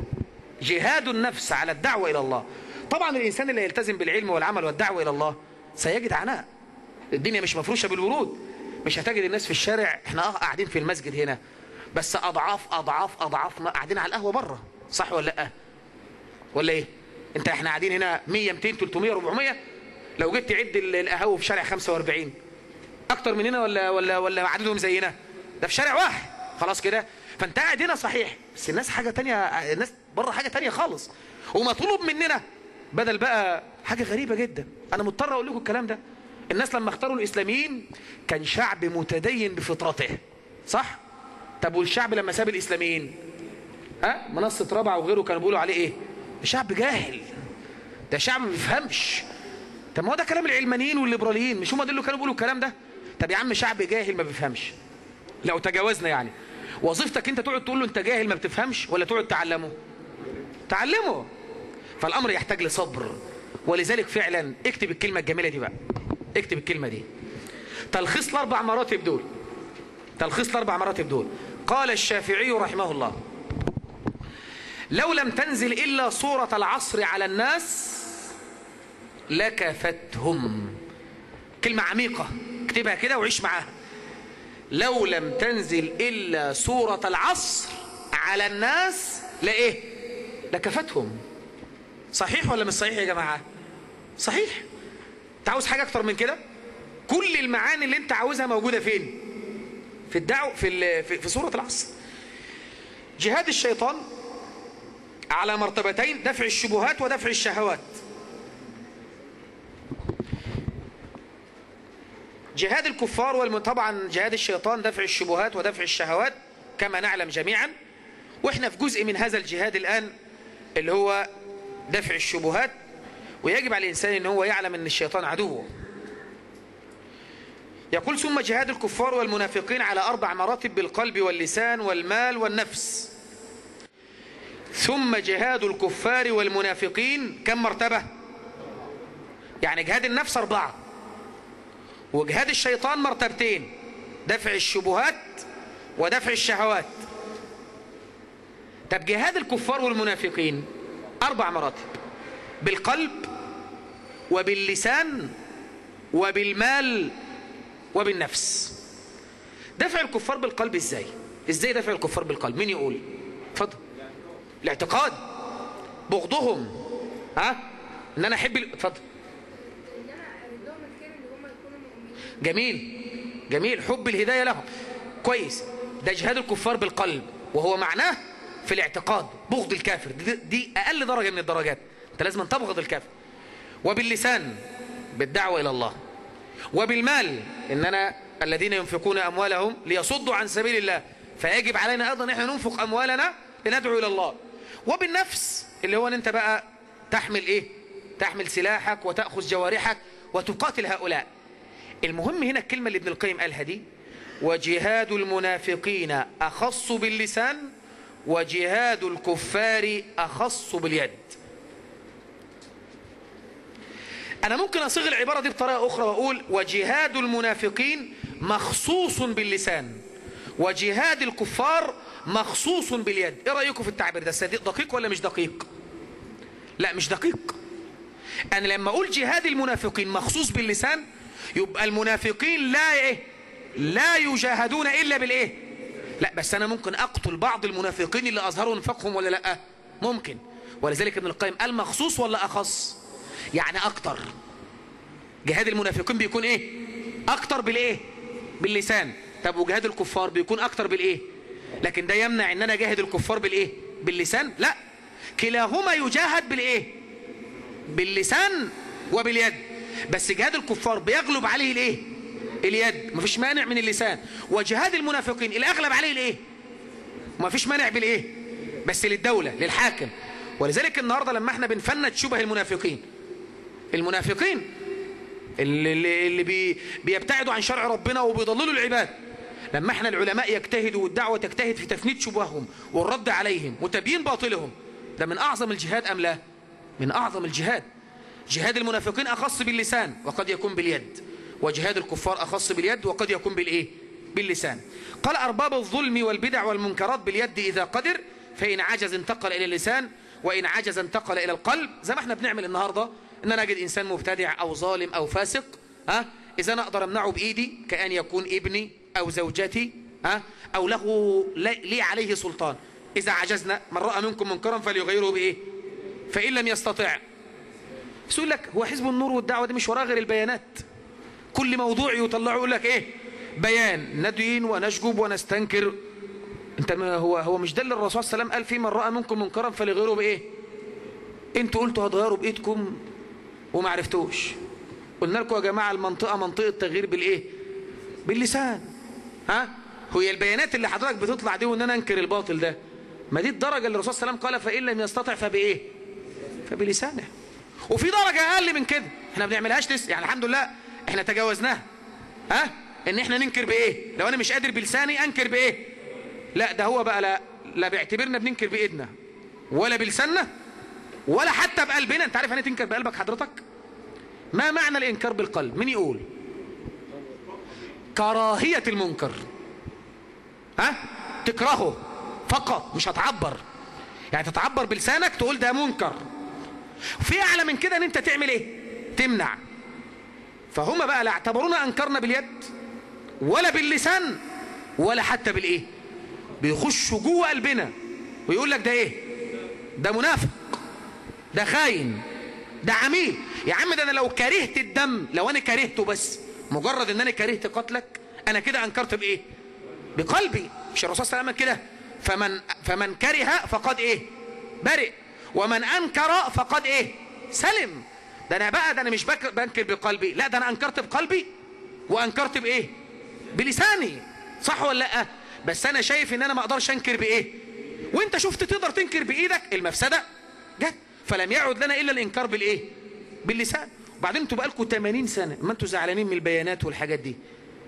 D: جهاد النفس على الدعوة الى الله طبعا الانسان اللي يلتزم بالعلم والعمل والدعوة الى الله سيجد عناء الدنيا مش مفروشة بالورود مش هتجد الناس في الشارع احنا اه قاعدين في المسجد هنا بس اضعاف اضعاف اضعاف ما قاعدين على القهوة بره صح ولا لا ولا ايه انت احنا قاعدين هنا 100 200 300 400 لو جيت تعد القهاوي في شارع 45 اكتر مننا ولا ولا ولا عددهم زينا ده في شارع واحد خلاص كده فانت قاعد هنا صحيح بس الناس حاجة تانية الناس بره حاجة تانية خالص ومطلوب مننا بدل بقى حاجة غريبة جدا انا مضطر اقول لكم الكلام ده الناس لما اختاروا الاسلاميين كان شعب متدين بفطرته صح طب والشعب لما ساب الاسلاميين ها منصة رابعة وغيره كانوا بيقولوا عليه ايه ده شعب جاهل ده شعب ما بيفهمش طب ما هو ده كلام العلمانيين والليبراليين مش هم دول اللي كانوا بيقولوا الكلام ده طب يا عم شعب جاهل ما بيفهمش لو تجاوزنا يعني وظيفتك انت تقعد تقول له انت جاهل ما بتفهمش ولا تقعد تعلمه تعلمه فالامر يحتاج لصبر ولذلك فعلا اكتب الكلمة الجميلة دي بقى اكتب الكلمة دي تلخيص الاربع مراتب دول تلخيص الاربع مراتب دول قال الشافعي رحمه الله لو لم تنزل إلا صورة العصر على الناس لكفتهم كلمة عميقة اكتبها كده وعيش معاها لو لم تنزل إلا صورة العصر على الناس لإيه لكفتهم صحيح ولا مش صحيح يا جماعة صحيح انت عاوز حاجة اكتر من كده كل المعاني اللي انت عاوزها موجودة فين في الدعوة في, في, في صورة العصر جهاد الشيطان على مرتبتين دفع الشبهات ودفع الشهوات جهاد الكفار والم... طبعا جهاد الشيطان دفع الشبهات ودفع الشهوات كما نعلم جميعا واحنا في جزء من هذا الجهاد الآن اللي هو دفع الشبهات ويجب على الإنسان ان هو يعلم ان الشيطان عدوه يقول ثم جهاد الكفار والمنافقين على أربع مراتب بالقلب واللسان والمال والنفس ثم جهاد الكفار والمنافقين كم مرتبة يعني جهاد النفس أربعة وجهاد الشيطان مرتبتين دفع الشبهات ودفع الشهوات طب جهاد الكفار والمنافقين أربع مراتب بالقلب وباللسان وبالمال وبالنفس دفع الكفار بالقلب ازاي ازاي دفع الكفار بالقلب مين يقول اتفضل الاعتقاد بغضهم ها ان انا احب ال- اتفضل
E: ان انا اردهم الخير ان هم يكونوا مؤمنين
D: جميل جميل حب الهداية لهم كويس ده جهاد الكفار بالقلب وهو معناه في الاعتقاد بغض الكافر دي, دي أقل درجة من الدرجات أنت لازم أن تبغض الكافر وباللسان بالدعوة إلى الله وبالمال إننا الذين ينفقون أموالهم ليصدوا عن سبيل الله فيجب علينا أيضا نحن ننفق أموالنا لندعو إلى الله وبالنفس اللي هو أن أنت بقى تحمل إيه تحمل سلاحك وتأخذ جوارحك وتقاتل هؤلاء المهم هنا الكلمة اللي ابن القيم قالها دي وجهاد المنافقين أخص باللسان وجهاد الكفار أخص باليد أنا ممكن أصيغ العبارة دي بطريقة أخرى وأقول وجهاد المنافقين مخصوص باللسان وجهاد الكفار مخصوص باليد إيه رأيكم في التعبير ده صديق دقيق ولا مش دقيق لا مش دقيق أنا لما أقول جهاد المنافقين مخصوص باللسان يبقى المنافقين لا إيه لا يجاهدون إلا بالإيه لا بس أنا ممكن أقتل بعض المنافقين اللي أظهروا نفاقهم ولا لا ممكن ولذلك ابن القيم قال مخصوص ولا أخص يعني أكتر جهاد المنافقين بيكون إيه أكتر بالإيه باللسان طب وجهاد الكفار بيكون أكتر بالإيه لكن ده يمنع ان انا اجاهد الكفار بالايه باللسان لا كلاهما يجاهد بالايه باللسان وباليد بس جهاد الكفار بيغلب عليه الايه اليد مفيش مانع من اللسان وجهاد المنافقين الاغلب عليه الايه مفيش مانع بالايه بس للدولة للحاكم ولذلك النهاردة لما احنا بنفند شبه المنافقين المنافقين اللي, اللي اللي بي بيبتعدوا عن شرع ربنا وبيضللوا العباد لما احنا العلماء يجتهدوا والدعوة تجتهد في تفنيد شبههم والرد عليهم وتبيين باطلهم ده من أعظم الجهاد أم لا من أعظم الجهاد جهاد المنافقين أخص باللسان وقد يكون باليد وجهاد الكفار أخص باليد وقد يكون بالإيه باللسان قال أرباب الظلم والبدع والمنكرات باليد إذا قدر فإن عجز انتقل إلى اللسان وإن عجز انتقل إلى القلب زي ما احنا بنعمل النهاردة إن أنا أجد إنسان مبتدع أو ظالم أو فاسق ها إذا أنا أقدر أمنعه بإيدي كأن يكون ابني أو زوجتي ها أو له لي عليه سلطان إذا عجزنا من رأى منكم منكرا فليغيره بإيه فإن لم يستطع يقول لك هو حزب النور والدعوة دي مش وراه غير البيانات كل موضوع يطلعه يقول لك إيه بيان ندين ونشجب ونستنكر انت ما هو هو مش ده اللي الرسول صلى الله عليه وسلم قال فيه من رأى منكم منكرا فليغيره بإيه انتوا قلتوا هتغيروا بإيدكم وما عرفتوش قلنا لكم يا جماعة المنطقة منطقة تغيير بالإيه باللسان ها هي البيانات اللي حضرتك بتطلع دي وان انا انكر الباطل ده ما دي الدرجة اللي الرسول صلى الله عليه وسلم قال فإن لم يستطع فبإيه فبلسانه وفي درجة أقل من كده احنا ما بنعملهاش لسه يعني الحمد لله احنا تجاوزناها ها ان احنا ننكر بإيه لو انا مش قادر بلساني انكر بإيه لا ده هو بقى لا لا بيعتبرنا بننكر بإيدنا ولا بلساننا ولا حتى بقلبنا انت عارف يعني تنكر بقلبك حضرتك ما معنى الانكار بالقلب مين يقول كراهية المنكر ها تكرهه فقط مش هتعبر يعني تتعبر بلسانك تقول ده منكر في اعلى من كده ان انت تعمل ايه تمنع فهم بقى لا اعتبرونا انكرنا باليد ولا باللسان ولا حتى بالايه بيخشوا جوه قلبنا ويقول لك ده ايه ده منافق ده خاين ده عميل يا عم ده انا لو كرهت الدم لو انا كرهته بس مجرد ان انا كرهت قتلك انا كده انكرت بايه بقلبي مش الرسول صلى الله عليه وسلم كده فمن فمن كره فقد ايه برئ ومن انكر فقد ايه سلم ده انا بقى ده انا مش بك- بنكر بقلبي لا ده انا انكرت بقلبي وانكرت بايه بلساني صح ولا لا بس انا شايف ان انا ما اقدرش انكر بايه وانت شفت تقدر تنكر بايدك المفسده جت فلم يعد لنا الا الانكار بالايه باللسان وبعدين انتوا بقالكم 80 سنه ما انتوا زعلانين من البيانات والحاجات دي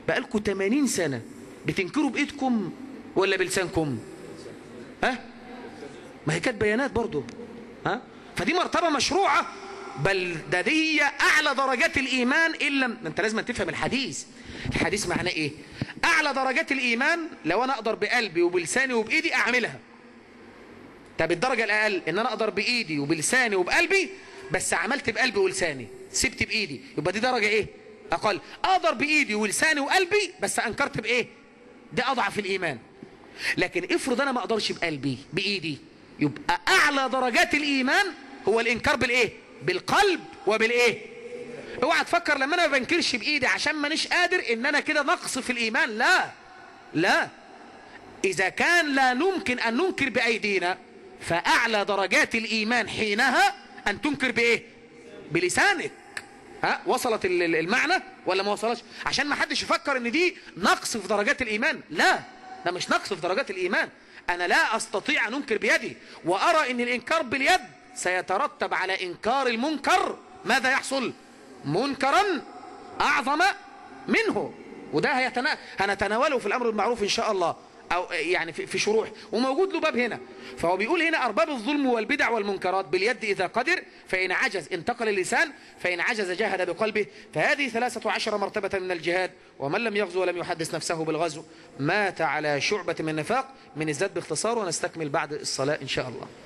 D: بقالكم 80 سنة بتنكروا بإيدكم ولا بلسانكم ها ما هي كانت بيانات برضو ها فدي مرتبة مشروعة بل ده دي أعلى درجات الإيمان إلا ده أنت لازم تفهم الحديث الحديث معناه إيه أعلى درجات الإيمان لو أنا أقدر بقلبي وبلساني وبإيدي أعملها طب الدرجة الأقل إن أنا أقدر بإيدي وبلساني وبقلبي بس عملت بقلبي ولساني سبت بإيدي يبقى دي درجة إيه أقل أقدر بإيدي ولساني وقلبي بس أنكرت بإيه ده أضعف الإيمان لكن افرض أنا ما أقدرش بقلبي بإيدي يبقى أعلى درجات الإيمان هو الإنكار بالإيه بالقلب وبالإيه اوعى تفكر لما انا ما بنكرش بايدي عشان مانيش قادر ان انا كده نقص في الايمان لا لا اذا كان لا نمكن ان ننكر بايدينا فاعلى درجات الايمان حينها ان تنكر بايه بلسانك ها وصلت ال- ال- المعنى ولا ما وصلش عشان ما حدش يفكر ان دي نقص في درجات الايمان لا ده مش نقص في درجات الايمان انا لا استطيع ان انكر بيدي وارى ان الانكار باليد سيترتب على انكار المنكر ماذا يحصل منكرا اعظم منه وده هيتنا... هنتناوله في الامر بالمعروف ان شاء الله او يعني في في شروح وموجود له باب هنا فهو بيقول هنا ارباب الظلم والبدع والمنكرات باليد اذا قدر فان عجز انتقل اللسان فان عجز جاهد بقلبه فهذه ثلاثة عشر مرتبة من الجهاد ومن لم يغزو ولم يحدث نفسه بالغزو مات على شعبة من النفاق من الزاد باختصار ونستكمل بعد الصلاة ان شاء الله